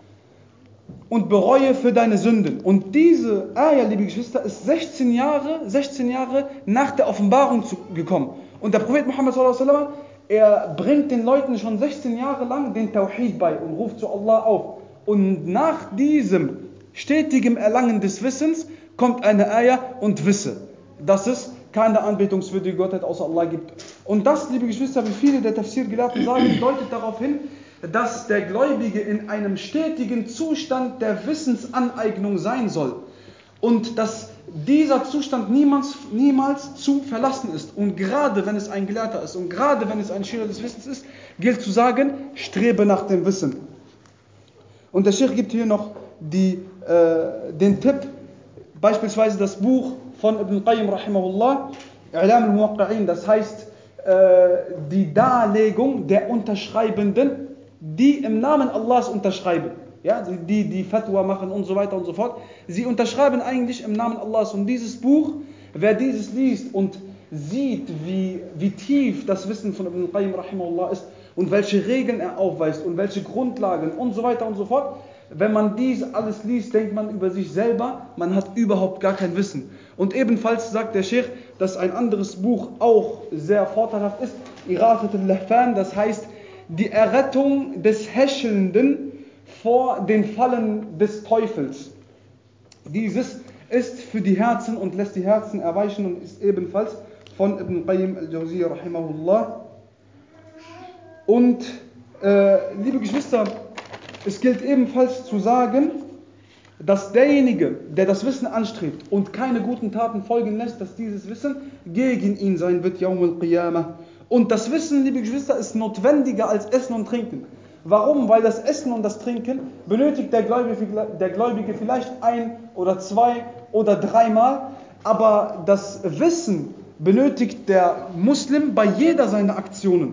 und bereue für deine Sünden. Und diese Ayah, liebe Geschwister, ist 16 Jahre, 16 Jahre nach der Offenbarung zu, gekommen. Und der Prophet Muhammad sallallahu er bringt den Leuten schon 16 Jahre lang den Tawhid bei und ruft zu Allah auf. Und nach diesem stetigen Erlangen des Wissens kommt eine Ayah und wisse, dass es keine anbetungswürdige Gottheit außer Allah gibt. Und das, liebe Geschwister, wie viele der Tafsir-Gelehrten sagen, deutet darauf hin, dass der Gläubige in einem stetigen Zustand der Wissensaneignung sein soll. Und dass dieser Zustand niemals, niemals zu verlassen ist. Und gerade wenn es ein Gelehrter ist und gerade wenn es ein Schüler des Wissens ist, gilt zu sagen, strebe nach dem Wissen. Und der Sheikh gibt hier noch die, äh, den Tipp, beispielsweise das Buch von Ibn Qayyim rahimahullah, I'lam al-Muwaqqa'in, das heißt äh, die Darlegung der Unterschreibenden, die im Namen Allahs unterschreiben. Ja, die, die Fatwa machen und so weiter und so fort. Sie unterschreiben eigentlich im Namen Allahs. Und dieses Buch, wer dieses liest und sieht, wie, wie tief das Wissen von Ibn Qayyim rahimahullah ist und welche Regeln er aufweist und welche Grundlagen und so weiter und so fort, wenn man dies alles liest, denkt man über sich selber, man hat überhaupt gar kein Wissen. Und ebenfalls sagt der Sheikh, dass ein anderes Buch auch sehr vorteilhaft ist, Iratat al-Lahfan, das heißt die Errettung des Häschelnden vor den Fallen des Teufels. Dieses ist für die Herzen und lässt die Herzen erweichen und ist ebenfalls von Ibn Qayyim al-Jawziyya rahimahullah. Und äh, liebe Geschwister, es gilt ebenfalls zu sagen, dass derjenige, der das Wissen anstrebt und keine guten Taten folgen lässt, dass dieses Wissen gegen ihn sein wird, Yawm al-Qiyamah. Und das Wissen, liebe Geschwister, ist notwendiger als Essen und Trinken. Warum? Weil das Essen und das Trinken benötigt der Gläubige, der Gläubige vielleicht ein oder zwei oder dreimal, aber das Wissen benötigt der Muslim bei jeder seiner Aktionen.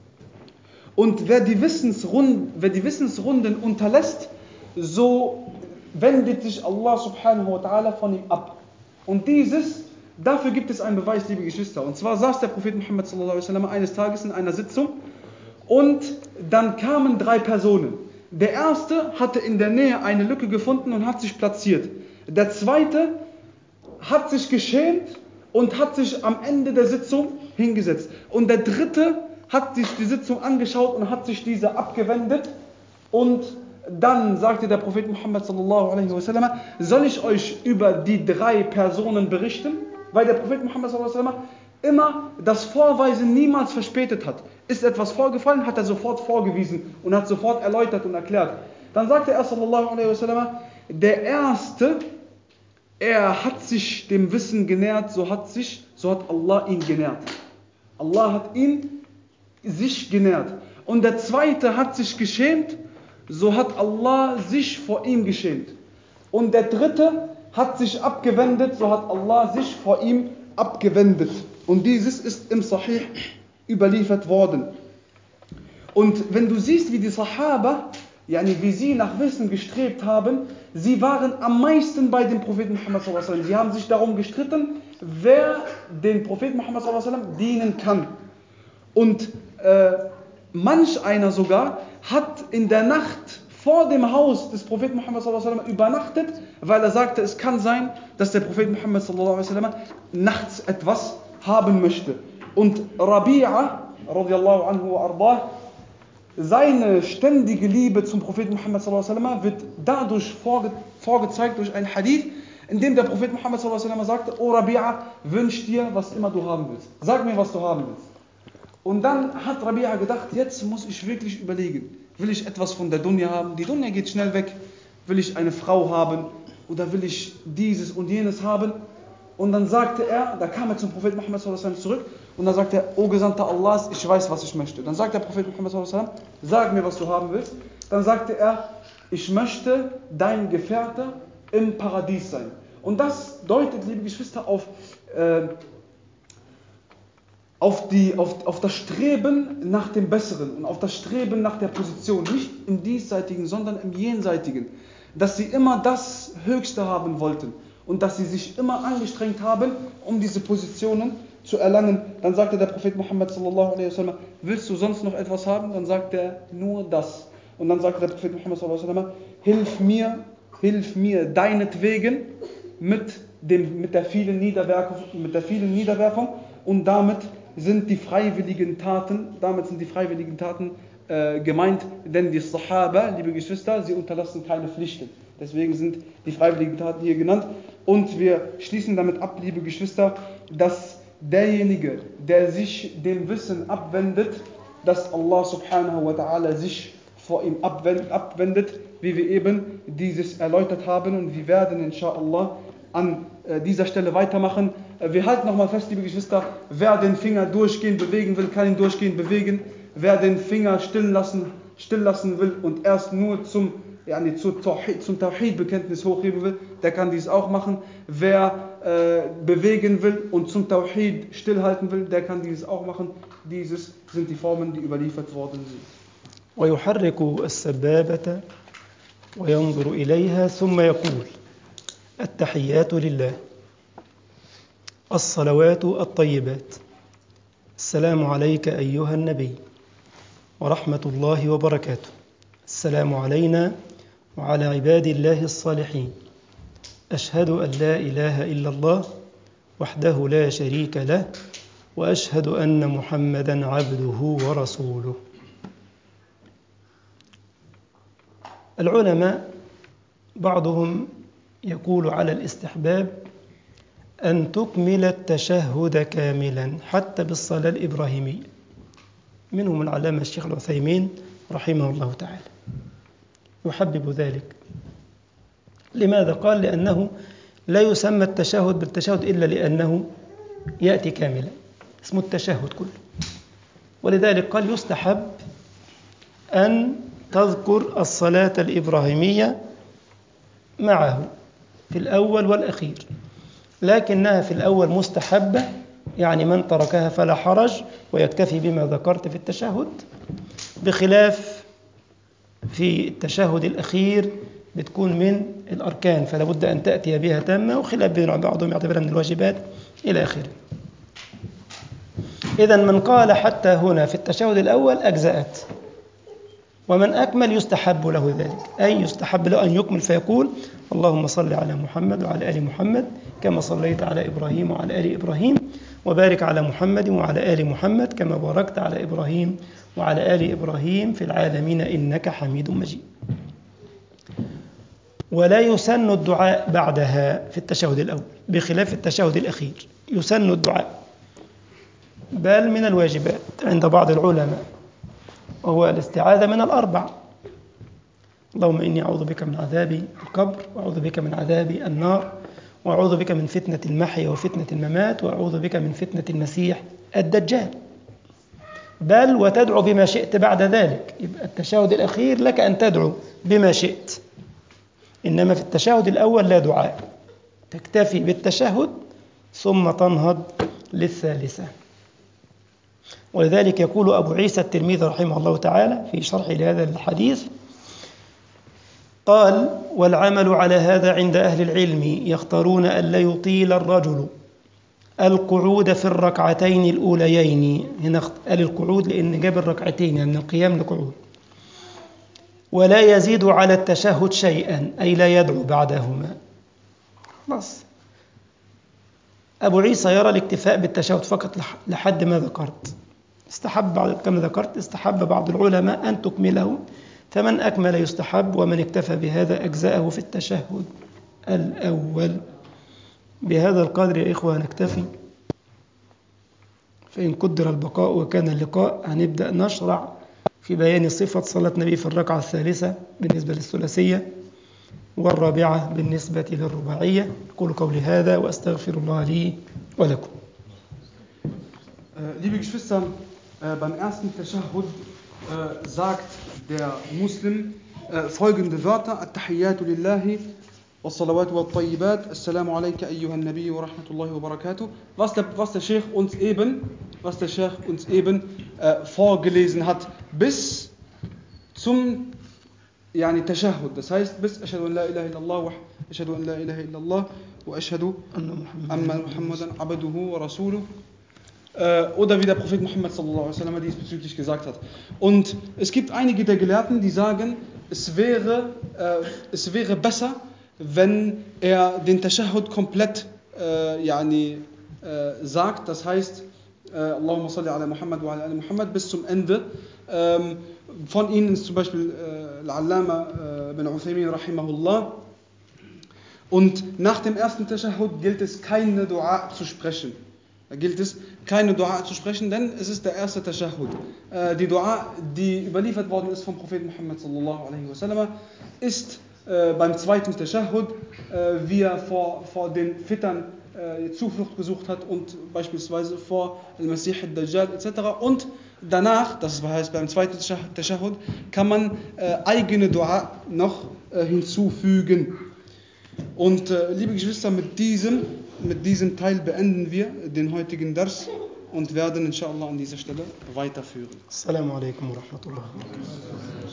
Und wer die, Wissensrunden, wer die Wissensrunden unterlässt, so wendet sich Allah subhanahu wa ta'ala von ihm ab. Und dieses, dafür gibt es einen Beweis, liebe Geschwister. Und zwar saß der Prophet Muhammad sallallahu alaihi wasallam eines Tages in einer Sitzung und dann kamen drei Personen. Der erste hatte in der Nähe eine Lücke gefunden und hat sich platziert. Der zweite hat sich geschämt und hat sich am Ende der Sitzung hingesetzt. Und der dritte hat sich die Sitzung angeschaut und hat sich diese abgewendet. Und dann sagte der Prophet Muhammad sallallahu alaihi wasallam, soll ich euch über die drei Personen berichten? Weil der Prophet Muhammad sallallahu alaihi wasallam immer das Vorweisen niemals verspätet hat. Ist etwas vorgefallen, hat er sofort vorgewiesen und hat sofort erläutert und erklärt. Dann sagte er sallallahu alaihi wasallam, der erste, er hat sich dem Wissen genährt, so hat sich, so hat Allah ihn genährt. Allah hat ihn sich genährt. Und der zweite hat sich geschämt, so hat Allah sich vor ihm geschämt. Und der dritte hat sich abgewendet, so hat Allah sich vor ihm abgewendet. Und dieses ist im Sahih überliefert worden. Und wenn du siehst, wie die Sahaba, yani wie sie nach Wissen gestrebt haben, sie waren am meisten bei dem Propheten Muhammad sallallahu Sie haben sich darum gestritten, wer den Propheten Muhammad sallallahu dienen kann. Und äh, manch einer sogar hat in der Nacht vor dem Haus des Propheten Muhammad sallallahu übernachtet, weil er sagte, es kann sein, dass der Prophet Muhammad sallallahu nachts etwas haben möchte. Und Rabi'a radiallahu anhu ardah, seine ständige Liebe zum Propheten Muhammad sallallahu wird dadurch vorge vorgezeigt durch ein Hadith, in dem der Prophet Muhammad sallallahu sagte, O Rabi'a, wünsch dir, was immer du haben willst. Sag mir, was du haben willst. Und dann hat Rabi'a gedacht, jetzt muss ich wirklich überlegen, will ich etwas von der Dunya haben? Die Dunya geht schnell weg. Will ich eine Frau haben? Oder will ich dieses und jenes haben? Und dann sagte er, da kam er zum Prophet Muhammad zurück und dann sagte er, O Gesandter Allahs, ich weiß, was ich möchte. Dann sagt der Prophet Muhammad sag mir, was du haben willst. Dann sagte er, ich möchte dein Gefährte im Paradies sein. Und das deutet, liebe Geschwister, auf, äh, auf, die, auf, auf das Streben nach dem Besseren und auf das Streben nach der Position. Nicht im Diesseitigen, sondern im Jenseitigen. Dass sie immer das Höchste haben wollten und dass sie sich immer angestrengt haben, um diese Positionen zu erlangen. Dann sagte der Prophet Muhammad sallallahu alaihi wasallam, willst du sonst noch etwas haben? Dann sagte er, nur das. Und dann sagte der Prophet Muhammad sallallahu alaihi wasallam, hilf mir, hilf mir deinetwegen mit, dem, mit, der vielen Niederwerfung, mit der vielen Niederwerfung und damit sind die freiwilligen Taten, damit sind die freiwilligen Taten äh, gemeint, denn die Sahaba, liebe Geschwister, sie unterlassen keine Pflichten. Deswegen sind die freiwilligen Taten hier genannt. Und wir schließen damit ab, liebe Geschwister, dass derjenige, der sich dem Wissen abwendet, dass Allah subhanahu wa ta'ala sich vor ihm abwendet, wie wir eben dieses erläutert haben. Und wir werden inshallah an äh, dieser Stelle weitermachen. Äh, wir halten nochmal fest, liebe Geschwister, wer den Finger durchgehend bewegen will, kann ihn durchgehend bewegen. Wer den Finger stillen lassen, still lassen will und erst nur zum yani zum Tawhid-Bekenntnis hochheben will, der kann dies auch machen. Wer äh, bewegen will und zum Tawhid stillhalten will, der kann dieses auch machen. Dieses sind die Formen, die überliefert worden sind. ويحرك السبابة وينظر إليها ثم يقول التحيات لله الصلوات الطيبات السلام عليك أيها النبي ورحمة الله وبركاته السلام علينا وعلى عباد الله الصالحين أشهد أن لا إله إلا الله وحده لا شريك له وأشهد أن محمدا عبده ورسوله العلماء بعضهم يقول على الاستحباب أن تكمل التشهد كاملا حتى بالصلاة الإبراهيمية منهم العلامة الشيخ العثيمين رحمه الله تعالى يحبب ذلك لماذا؟ قال لأنه لا يسمى التشهد بالتشهد إلا لأنه يأتي كاملا اسمه التشهد كله ولذلك قال يستحب أن تذكر الصلاة الإبراهيمية معه في الأول والأخير لكنها في الأول مستحبة يعني من تركها فلا حرج ويكتفي بما ذكرت في التشهد بخلاف في التشهد الأخير بتكون من الأركان فلا بد أن تأتي بها تامة وخلاف بين بعضهم يعتبرها من الواجبات إلى آخره إذا من قال حتى هنا في التشهد الأول أجزأت ومن أكمل يستحب له ذلك أي يستحب له أن يكمل فيقول اللهم صل على محمد وعلى آل محمد كما صليت على إبراهيم وعلى آل إبراهيم وبارك على محمد وعلى آل محمد كما باركت على إبراهيم وعلى آل إبراهيم في العالمين إنك حميد مجيد ولا يسن الدعاء بعدها في التشهد الأول بخلاف التشهد الأخير يسن الدعاء بل من الواجبات عند بعض العلماء وهو الاستعاذة من الأربع اللهم إني أعوذ بك من عذاب القبر وأعوذ بك من عذاب النار وأعوذ بك من فتنة المحيا وفتنة الممات وأعوذ بك من فتنة المسيح الدجال بل وتدعو بما شئت بعد ذلك يبقى التشهد الأخير لك أن تدعو بما شئت إنما في التشهد الأول لا دعاء تكتفي بالتشهد ثم تنهض للثالثة ولذلك يقول أبو عيسى الترمذي رحمه الله تعالى في شرح لهذا الحديث قال والعمل على هذا عند أهل العلم يختارون ألا يطيل الرجل القعود في الركعتين الأوليين هنا قال القعود لأن جاب الركعتين يعني من القيام لقعود ولا يزيد على التشهد شيئا أي لا يدعو بعدهما خلاص أبو عيسى يرى الاكتفاء بالتشهد فقط لحد ما ذكرت استحب بعض كما ذكرت استحب بعض العلماء أن تكمله فمن أكمل يستحب ومن اكتفى بهذا أجزاءه في التشهد الأول بهذا القدر يا إخوة نكتفي فإن قدر البقاء وكان اللقاء هنبدأ نشرع في بيان صفة صلاة النبي في الركعة الثالثة بالنسبة للثلاثية والرابعة بالنسبة للرباعية أقول قولي هذا وأستغفر الله لي ولكم Äh, liebe Geschwister, äh, beim ersten Tashahhud äh, sagt der Muslim äh, folgende Wörter: At-Tahiyyatu lillahi was-salawatu wat-tayyibat. Assalamu alayka ayyuhan Nabi wa rahmatullahi wa barakatuh. Was der, was der Sheikh uns eben, was der Sheikh uns eben äh, vorgelesen hat, bis zum يعني تشهد das heißt bis أشهد أن لا إله إلا الله وأشهد أن لا إله إلا الله وأشهد أن محمدا عبده ورسوله oder wie der Prophet Muhammad sallallahu alaihi wasallam diesbezüglich gesagt hat. Und es gibt einige der Gelehrten, die sagen, es wäre, äh, es wäre besser, wenn er den Tashahhud komplett äh, yani, äh, sagt, das heißt, äh, Allahumma salli ala Muhammad wa ala ali Muhammad bis zum Ende. Ähm, von ihnen ist zum Beispiel äh, Al-Allama äh, bin Uthaymin rahimahullah. Und nach dem ersten Tashahhud gilt es keine Dua zu sprechen. Da gilt es, keine Dua zu sprechen, denn es ist der erste Tashahhud. Äh, die Dua, die überliefert worden ist vom Propheten Muhammad sallallahu alaihi wasallam, ist äh, beim zweiten Tashahhud, äh, wie er vor, vor den Fittern äh, Zuflucht gesucht hat und beispielsweise vor Al-Masih al-Dajjal etc. Und danach, das heißt beim zweiten Tashahhud, kann man äh, eigene Dua noch äh, hinzufügen. Und äh, liebe Geschwister, mit diesem, mit diesem Teil beenden wir den heutigen Dars und werden inshallah an dieser Stelle weiterführen. Assalamu alaikum wa rahmatullahi wa barakatuh.